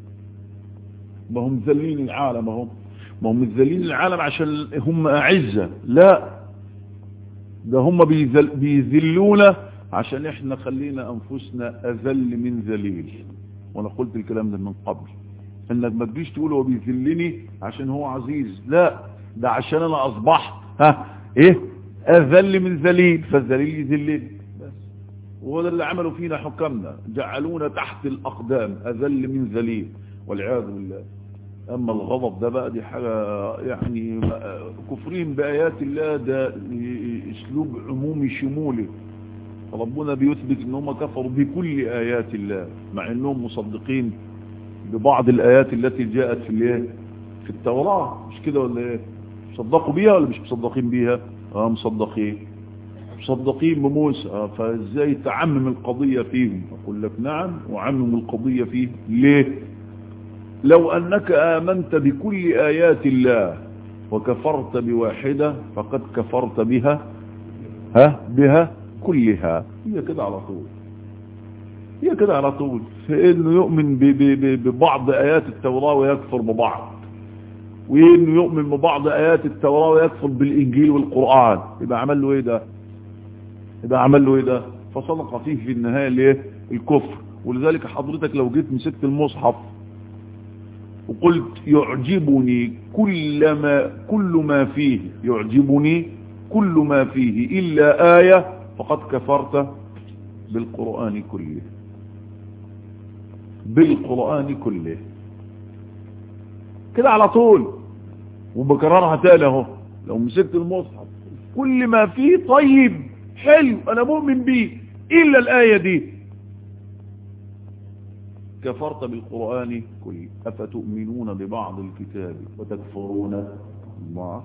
ما هم ذلين العالم هم ما هم ذلين العالم عشان هم أعزة لا ده هم بيذل بيذلونا عشان احنا خلينا أنفسنا أذل من ذليل وانا قلت الكلام ده من قبل انك ما تجيش تقول هو بيذلني عشان هو عزيز لا ده عشان انا اصبحت ها ايه اذل من ذليل فالذليل يذلني بس وهو ده اللي عملوا فينا حكامنا جعلونا تحت الاقدام اذل من ذليل والعياذ بالله اما الغضب ده بقى دي حاجة يعني كفرين بايات الله ده اسلوب عمومي شمولي ربنا بيثبت ان هم كفروا بكل ايات الله مع انهم مصدقين ببعض الآيات التي جاءت في الايه في التوراة مش كده ولا ايه مصدقوا بيها ولا مش مصدقين بيها اه مصدقين مصدقين بموسى آه فازاي تعمم القضية فيهم اقول لك نعم وعمم القضية فيه ليه لو انك امنت بكل ايات الله وكفرت بواحدة فقد كفرت بها ها بها كلها هي كده على طول هي كده على طول فإنه يؤمن ببعض آيات التوراة ويكفر ببعض وإنه يؤمن ببعض آيات التوراة ويكفر بالإنجيل والقرآن يبقى عمل له إيه ده يبقى عمل له إيه ده فصدق فيه في النهاية ليه الكفر ولذلك حضرتك لو جيت مسكت المصحف وقلت يعجبني كل ما كل ما فيه يعجبني كل ما فيه إلا آية فقد كفرت بالقرآن كله بالقرآن كله كده على طول وبكررها تاني اهو لو مسكت المصحف كل ما فيه طيب حلو انا مؤمن بيه الا الآية دي كفرت بالقرآن كله افتؤمنون ببعض الكتاب وتكفرون الله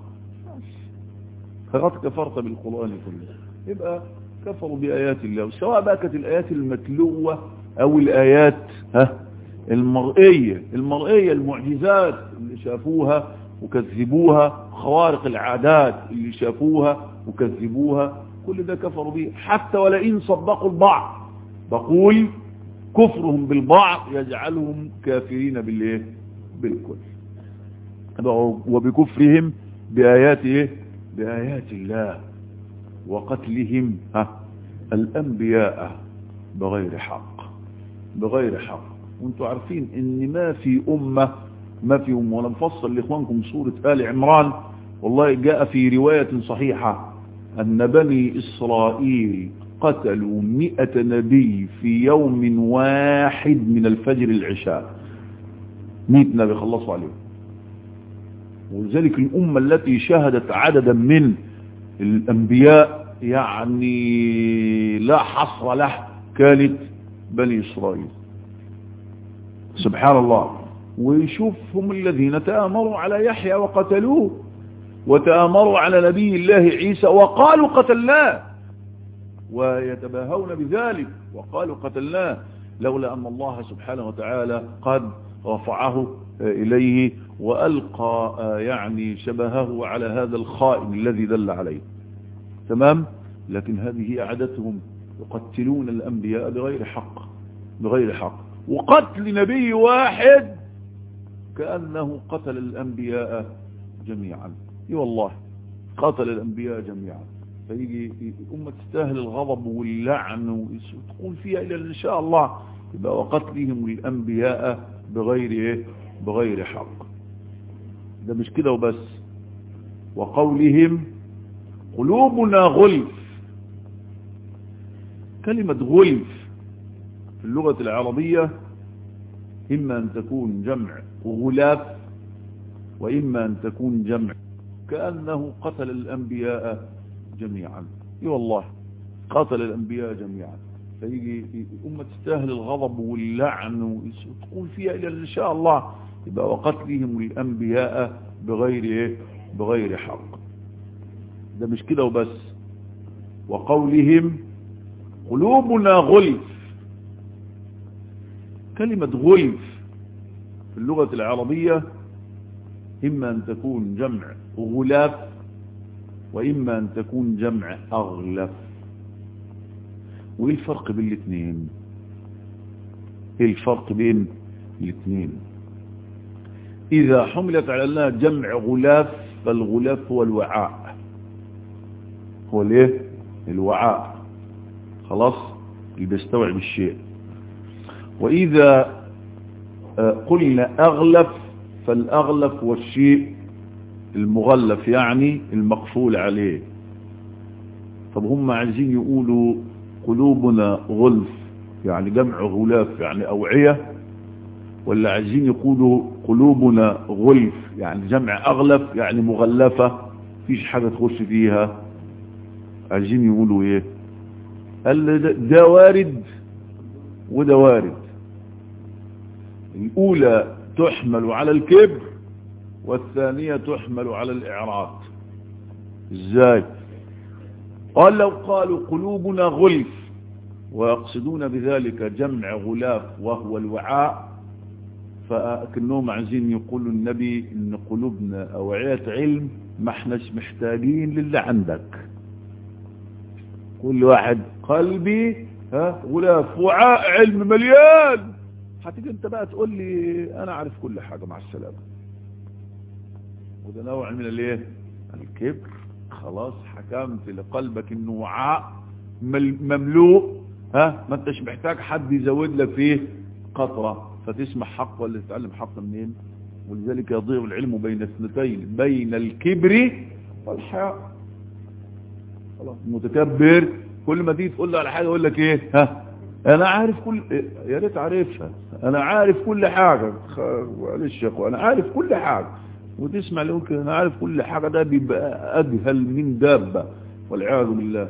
فقد كفرت بالقرآن كله يبقى كفروا بآيات الله سواء بقى كانت الآيات المتلوة أو الآيات ها المرئية المرئية المعجزات اللي شافوها وكذبوها خوارق العادات اللي شافوها وكذبوها كل ده كفروا به حتى ولئن صدقوا البعض بقول كفرهم بالبعض يجعلهم كافرين بالايه بالكل وبكفرهم بآيات ايه بآيات الله وقتلهم ها الأنبياء بغير حق بغير حق وانتم عارفين ان ما في أمة ما في أمة ولا نفصل لإخوانكم سورة آل عمران والله جاء في رواية صحيحة أن بني إسرائيل قتلوا مئة نبي في يوم واحد من الفجر العشاء مئة نبي خلصوا عليهم ولذلك الأمة التي شهدت عددا من الأنبياء يعني لا حصر له كانت بني إسرائيل سبحان الله ويشوف هم الذين تآمروا على يحيى وقتلوه وتآمروا على نبي الله عيسى وقالوا قتلناه ويتباهون بذلك وقالوا قتلناه لولا أن الله سبحانه وتعالى قد رفعه إليه وألقى يعني شبهه على هذا الخائن الذي دل عليه تمام لكن هذه عادتهم يقتلون الأنبياء بغير حق بغير حق وقتل نبي واحد كأنه قتل الأنبياء جميعا اي والله قتل الأنبياء جميعا فيجي أمة تستاهل الغضب واللعن وتقول فيها إلى إن شاء الله يبقى وقتلهم الأنبياء بغير ايه بغير حق ده مش كده وبس وقولهم قلوبنا غلف كلمة غلف في اللغة العربية إما أن تكون جمع غلاف وإما أن تكون جمع كأنه قتل الأنبياء جميعا اي والله قتل الأنبياء جميعا فيجي أمة تستاهل الغضب واللعن وتقول فيها إلى إن شاء الله يبقى وقتلهم الأنبياء بغير إيه بغير حق ده مش كده وبس وقولهم قلوبنا غلف كلمة غلف في اللغة العربية إما أن تكون جمع غلاف وإما أن تكون جمع أغلف وإيه الفرق بين الاثنين إيه الفرق بين الاثنين إذا حملت على الله جمع غلاف فالغلاف هو الوعاء هو الايه الوعاء خلاص اللي بيستوعب الشيء وإذا قلنا أغلف فالأغلف هو الشيء المغلف يعني المقفول عليه طب هم عايزين يقولوا قلوبنا غلف يعني جمع غلاف يعني أوعية ولا عايزين يقولوا قلوبنا غلف يعني جمع أغلف يعني مغلفة فيش حاجة تخش فيها عايزين يقولوا ايه قال ده وارد وده وارد الأولى تحمل على الكبر والثانية تحمل على الإعراض ازاي قال لو قالوا قلوبنا غلف ويقصدون بذلك جمع غلاف وهو الوعاء فأكنهم عايزين يقولوا النبي ان قلوبنا أوعية علم ما احناش محتاجين للي عندك كل واحد قلبي ها غلاف وعاء علم مليان هتيجي انت بقى تقول لي انا عارف كل حاجة مع السلامة وده نوع من الايه الكبر خلاص حكمت لقلبك انه وعاء مملوء ها ما انتش محتاج حد يزود لك فيه قطرة فتسمع حق ولا تتعلم حق منين ولذلك يضيع العلم بين اثنتين بين الكبر والحياء خلاص المتكبر كل ما تيجي تقول له على حاجه يقول لك ايه ها انا عارف كل يا ريت عارفها انا عارف كل حاجه معلش يا اخو انا عارف كل حاجه وتسمع له كده انا عارف كل حاجه ده بيبقى اجهل من دابه والعياذ بالله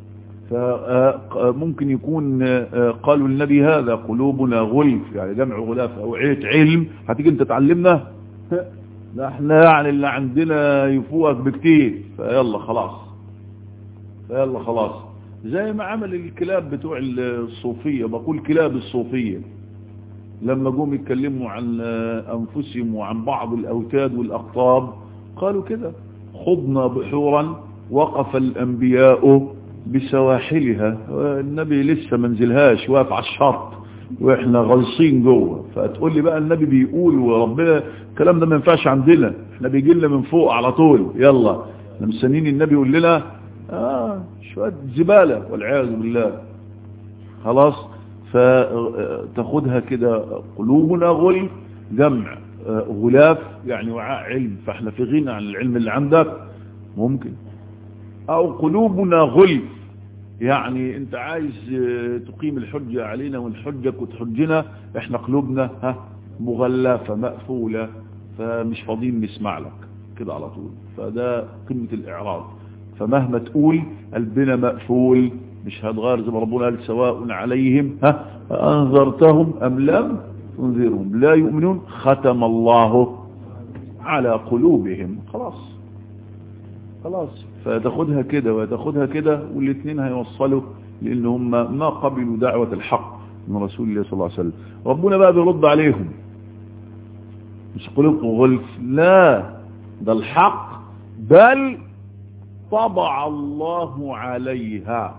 فممكن يكون قالوا النبي هذا قلوبنا غلف يعني جمع غلاف او عيت علم هتيجي انت تعلمنا لا احنا يعني اللي عندنا يفوقك بكتير فيلا خلاص فيلا خلاص زي ما عمل الكلاب بتوع الصوفية بقول كلاب الصوفية لما جم يتكلموا عن أنفسهم وعن بعض الأوتاد والأقطاب قالوا كده خضنا بحورا وقف الأنبياء بسواحلها النبي لسه منزلهاش واقف على الشط واحنا غلصين جوه فتقول لي بقى النبي بيقول وربنا الكلام ده ما ينفعش عندنا احنا بيجي لنا من فوق على طول يلا احنا مستنيين النبي يقول لنا اه شويه زباله والعياذ بالله خلاص فتاخدها كده قلوبنا غل جمع غلاف يعني وعاء علم فاحنا في غنى عن العلم اللي عندك ممكن او قلوبنا غل يعني انت عايز تقيم الحجة علينا ونحجك وتحجنا احنا قلوبنا ها مغلفة مقفولة فمش فاضيين نسمع لك كده على طول فده قمة الاعراض فمهما تقول قلبنا مقفول مش هتغير زي ما ربنا قال سواء عليهم ها أنذرتهم أم لم تنذرهم لا يؤمنون ختم الله على قلوبهم خلاص خلاص فتاخدها كده وتاخدها كده والاثنين هيوصلوا لان هم ما قبلوا دعوة الحق من رسول الله صلى الله عليه وسلم ربنا بقى بيرد عليهم مش قلوبكم غلف لا ده الحق بل طبع الله عليها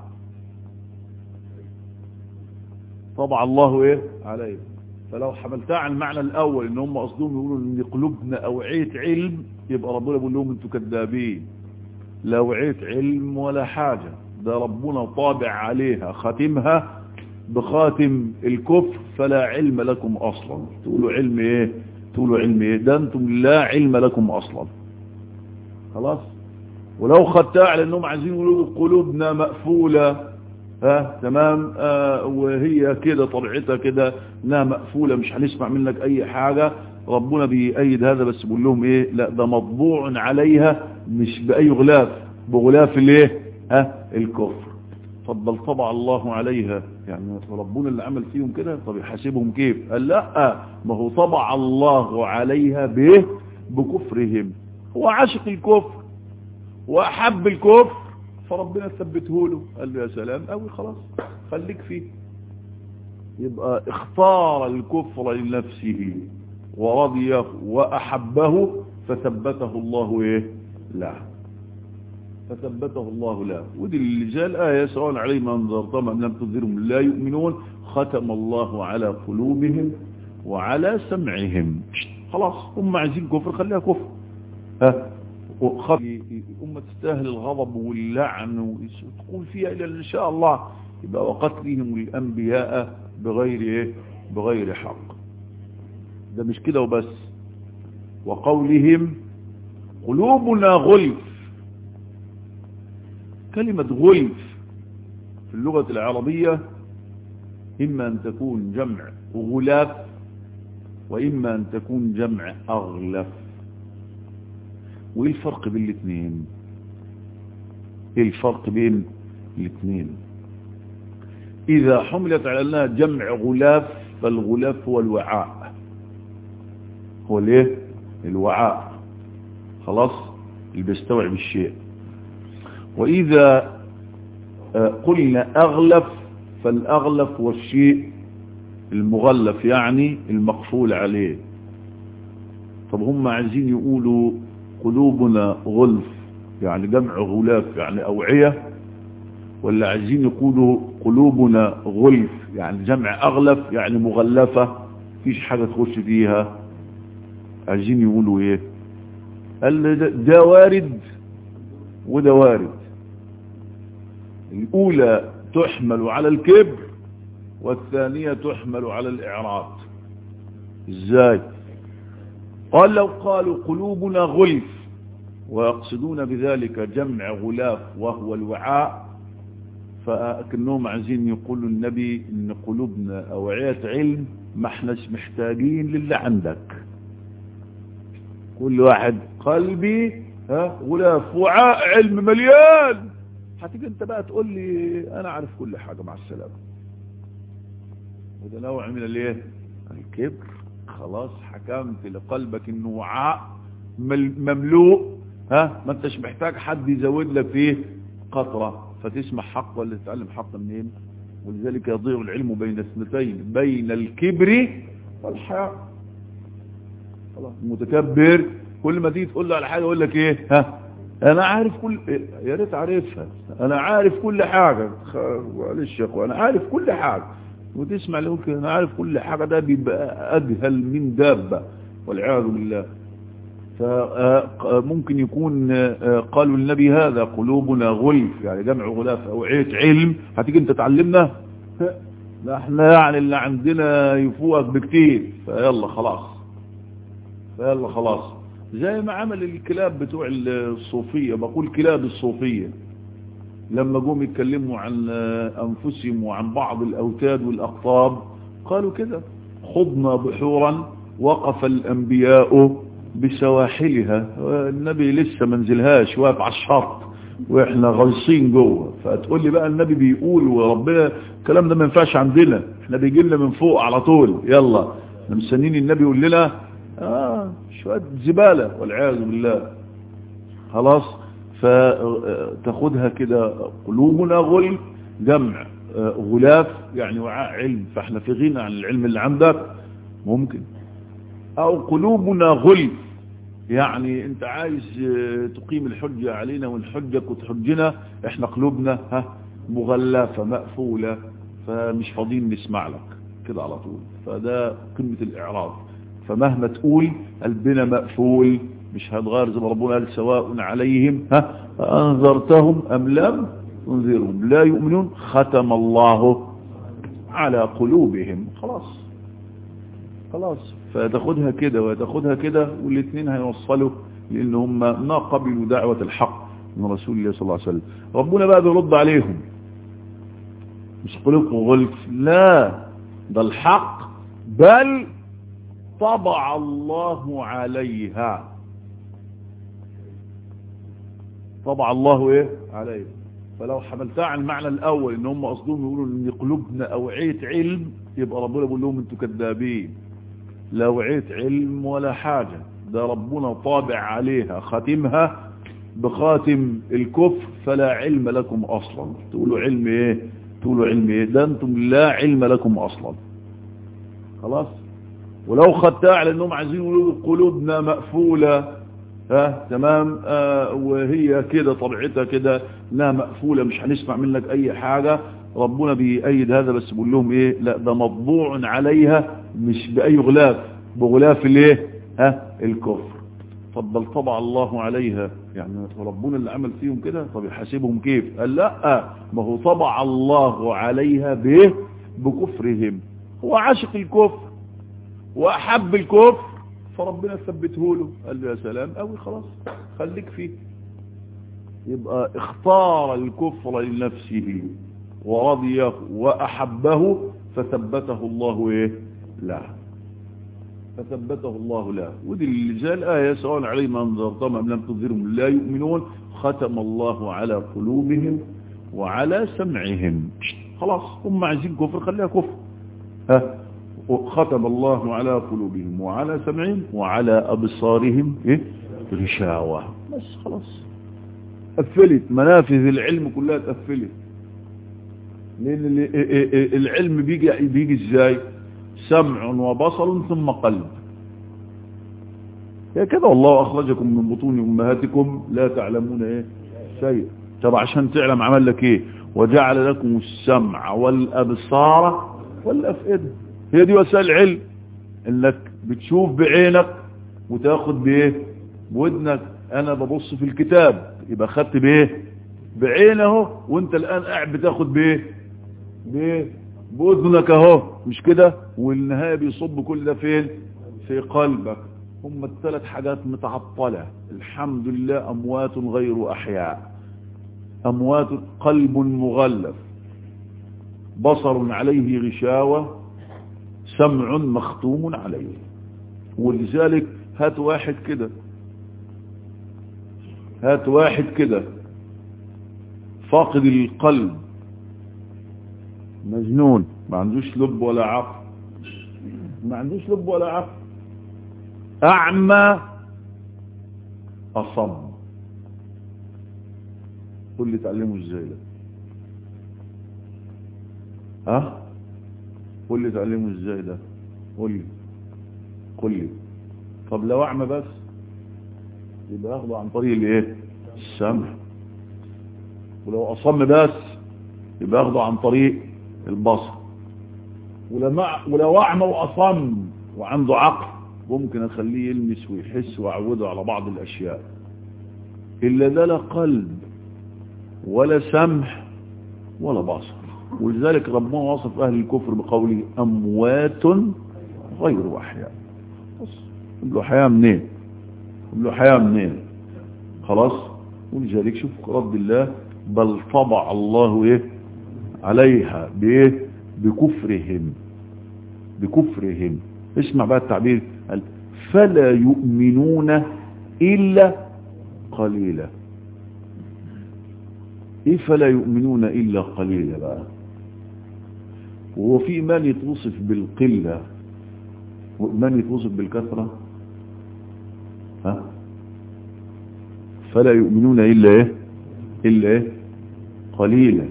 طبع الله ايه عليها فلو حملتها على المعنى الاول ان هم قصدهم يقولوا ان قلوبنا اوعيه علم يبقى ربنا بيقول لهم انتوا كذابين لا وعيت علم ولا حاجة ده ربنا طابع عليها ختمها بخاتم الكفر فلا علم لكم اصلا تقولوا علم ايه تقولوا علم ايه ده انتم لا علم لكم اصلا خلاص ولو خدتها على انهم عايزين يقولوا قلوبنا مقفولة ها تمام آه وهي كده طبيعتها كده انها مقفولة مش هنسمع منك اي حاجة ربنا بيأيد هذا بس بيقول لهم ايه لا ده مطبوع عليها مش بأي غلاف بغلاف الايه ها الكفر فضل طبع الله عليها يعني ربنا اللي عمل فيهم كده طب يحاسبهم كيف قال لا ما هو طبع الله عليها به بكفرهم هو عاشق الكفر واحب الكفر فربنا ثبته له قال له يا سلام قوي خلاص خليك فيه يبقى اختار الكفر لنفسه ورضيه واحبه فثبته الله ايه لا فثبته الله له ودي اللي جاء الآية سواء عليهم أنذرتهم أم لم تنذرهم لا يؤمنون ختم الله على قلوبهم وعلى سمعهم خلاص هم عايزين كفر خليها كفر ها أمة تستاهل الغضب واللعن وتقول فيها إلى إن شاء الله يبقى وقتلهم الأنبياء بغير إيه بغير حق ده مش كده وبس وقولهم قلوبنا غلف كلمة غلف في اللغة العربية إما أن تكون جمع غلاف وإما أن تكون جمع أغلف وإيه الفرق بين الاثنين إيه الفرق بين الاثنين إذا حملت على أنها جمع غلاف فالغلاف هو الوعاء هو الايه الوعاء خلاص اللي بيستوعب الشيء وإذا قلنا أغلف فالأغلف هو الشيء المغلف يعني المقفول عليه طب هم عايزين يقولوا قلوبنا غلف يعني جمع غلاف يعني أوعية ولا عايزين يقولوا قلوبنا غلف يعني جمع أغلف يعني مغلفة فيش حاجة تخش فيها عايزين يقولوا ايه قال ده وارد وده وارد الأولى تحمل على الكبر والثانية تحمل على الإعراض ازاي قال لو قالوا قلوبنا غلف ويقصدون بذلك جمع غلاف وهو الوعاء فأكنهم عايزين يقولوا النبي ان قلوبنا أوعية علم ما احناش محتاجين للي عندك كل واحد قلبي ها غلاف وعاء علم مليان هتيجي انت بقى تقول لي انا عارف كل حاجة مع السلامة وده نوع من الايه الكبر خلاص حكمت لقلبك انه وعاء مملوء ها ما انتش محتاج حد يزود لك فيه قطرة فتسمع حق ولا تتعلم حق منين ولذلك يضيع العلم بين اثنتين بين الكبر والحياء خلاص المتكبر كل ما تيجي تقول له على حاجه يقول لك ايه ها انا عارف كل يا ريت عارفها انا عارف كل حاجه معلش يا اخوان انا عارف كل حاجه وتسمع له كده انا عارف كل حاجه ده بيبقى اجهل من دابه والعياذ بالله فممكن يكون قالوا النبي هذا قلوبنا غلف يعني جمع غلاف اوعيه علم هتيجي انت تعلمنا لا احنا يعني اللي عندنا يفوقك بكتير فيلا خلاص فيلا خلاص زي ما عمل الكلاب بتوع الصوفية بقول كلاب الصوفية لما جم يتكلموا عن أنفسهم وعن بعض الأوتاد والأقطاب قالوا كده خضنا بحورا وقف الأنبياء بسواحلها النبي لسه منزلهاش واقف على الشط واحنا غلصين جوه فتقول لي بقى النبي بيقول وربنا الكلام ده ما ينفعش عندنا احنا بيجي لنا من فوق على طول يلا احنا مستنيين النبي يقول لنا اه شويه زباله والعياذ بالله خلاص فتاخدها كده قلوبنا غل جمع غلاف يعني وعاء علم فاحنا في غنى عن العلم اللي عندك ممكن او قلوبنا غل يعني انت عايز تقيم الحجة علينا ونحجك وتحجنا احنا قلوبنا ها مغلفة مقفولة فمش فاضيين نسمع لك كده على طول فده قمة الاعراض فمهما تقول قلبنا مقفول مش هتغير زي ما ربنا قال سواء عليهم ها أنذرتهم أم لم تنذرهم لا يؤمنون ختم الله على قلوبهم خلاص خلاص فتاخدها كده وتاخدها كده والاثنين هيوصلوا لان هم ما قبلوا دعوة الحق من رسول الله صلى الله عليه وسلم ربنا بقى بيرد عليهم مش قلوبكم غلف لا ده الحق بل طبع الله عليها طبع الله ايه عليها فلو حملتها على المعنى الاول ان هم قصدهم يقولوا ان قلوبنا اوعيه علم يبقى ربنا بيقول لهم انتوا كذابين لا اوعيه علم ولا حاجه ده ربنا طابع عليها خاتمها بخاتم الكفر فلا علم لكم اصلا تقولوا علم ايه تقولوا علم ايه ده انتم لا علم لكم اصلا خلاص ولو خدتها على انهم عايزين يقولوا قلوبنا مقفوله ها تمام آه وهي كده طبيعتها كده لا مقفوله مش هنسمع منك اي حاجه ربنا بيأيد هذا بس بيقول لهم ايه لا ده مطبوع عليها مش باي غلاف بغلاف الايه ها الكفر طب بل طبع الله عليها يعني ربنا اللي عمل فيهم كده طب يحاسبهم كيف قال لا ما هو طبع الله عليها بايه بكفرهم هو عاشق الكفر واحب الكفر فربنا ثبته له قال له يا سلام قوي خلاص خليك فيه يبقى اختار الكفر لنفسه ورضيه واحبه فثبته الله ايه له فثبته الله له ودي اللي جاء الآية سواء عليهم أنذرتهم أم لم تنذرهم لا يؤمنون ختم الله على قلوبهم وعلى سمعهم خلاص هم عايزين كفر خليها كفر ها ختم الله على قلوبهم وعلى سمعهم وعلى أبصارهم إيه؟ غشاوة بس خلاص قفلت منافذ العلم كلها تقفلت لأن العلم بيجي بيجي ازاي سمع وبصر ثم قلب يا كده والله أخرجكم من بطون أمهاتكم لا تعلمون إيه شيء طب عشان تعلم عمل لك إيه وجعل لكم السمع والأبصار والأفئدة هي دي وسائل العلم انك بتشوف بعينك وتاخد بايه بودنك انا ببص في الكتاب يبقى خدت بايه بعين اهو وانت الان قاعد بتاخد بايه بايه باذنك اهو مش كده والنهايه بيصب كل ده فين في قلبك هم الثلاث حاجات متعطله الحمد لله اموات غير احياء اموات قلب مغلف بصر عليه غشاوه سمع مختوم عليه ولذلك هات واحد كده هات واحد كده فاقد القلب مجنون ما عندوش لب ولا عقل ما عندوش لب ولا عقل اعمى اصم قول لي تعلمه ازاي ده ها قول لي تعلمه ازاي ده قول لي قول لي طب لو اعمى بس يبقى اخده عن طريق الايه السمع ولو اصم بس يبقى اخده عن طريق البصر ولما ولو اعمى واصم وعنده عقل ممكن اخليه يلمس ويحس واعوده على بعض الاشياء الا ده لا قلب ولا سمع ولا بصر ولذلك ربنا وصف أهل الكفر بقوله أموات غير أحياء بس له حياة منين له حياة منين خلاص ولذلك شوف رد الله بل طبع الله إيه عليها بإيه بكفرهم بكفرهم اسمع بقى التعبير قال فلا يؤمنون إلا قليلا إيه فلا يؤمنون إلا قليلا بقى وهو في إيمان يتوصف بالقلة وإيمان يتوصف بالكثرة ها فلا يؤمنون إلا إيه إلا إيه قليلا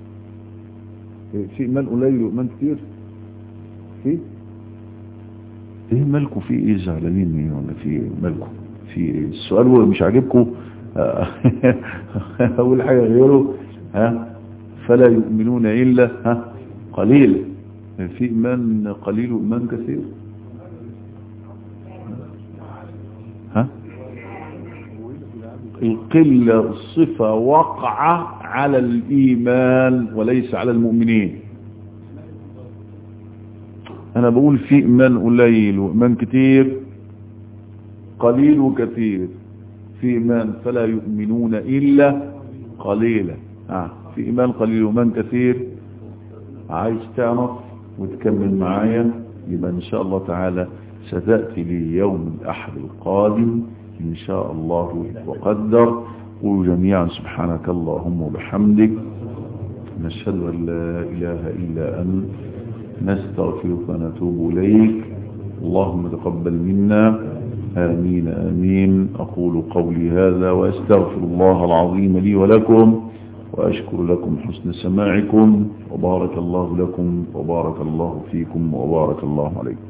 في إيمان قليل وإيمان كتير في ايه مالكم في ايه زعلانين مين ولا في ايه مالكم في ايه السؤال هو مش عاجبكم اول حاجه غيره ها فلا يؤمنون الا ها قليل في ايمان قليل وايمان كثير ها القله صفه وقعه على الايمان وليس على المؤمنين انا بقول في ايمان قليل وايمان كتير قليل وكثير في ايمان فلا يؤمنون الا قليلا آه. في ايمان قليل وايمان كثير عايز تعرف وتكمل معايا يبقى ان شاء الله تعالى ستأتي لي يوم الأحد القادم إن شاء الله وقدر قولوا جميعا سبحانك اللهم وبحمدك نشهد أن لا إله إلا أنت نستغفرك ونتوب إليك اللهم تقبل منا آمين آمين أقول قولي هذا وأستغفر الله العظيم لي ولكم وأشكر لكم حسن سماعكم وبارك الله لكم وبارك الله فيكم وبارك الله عليكم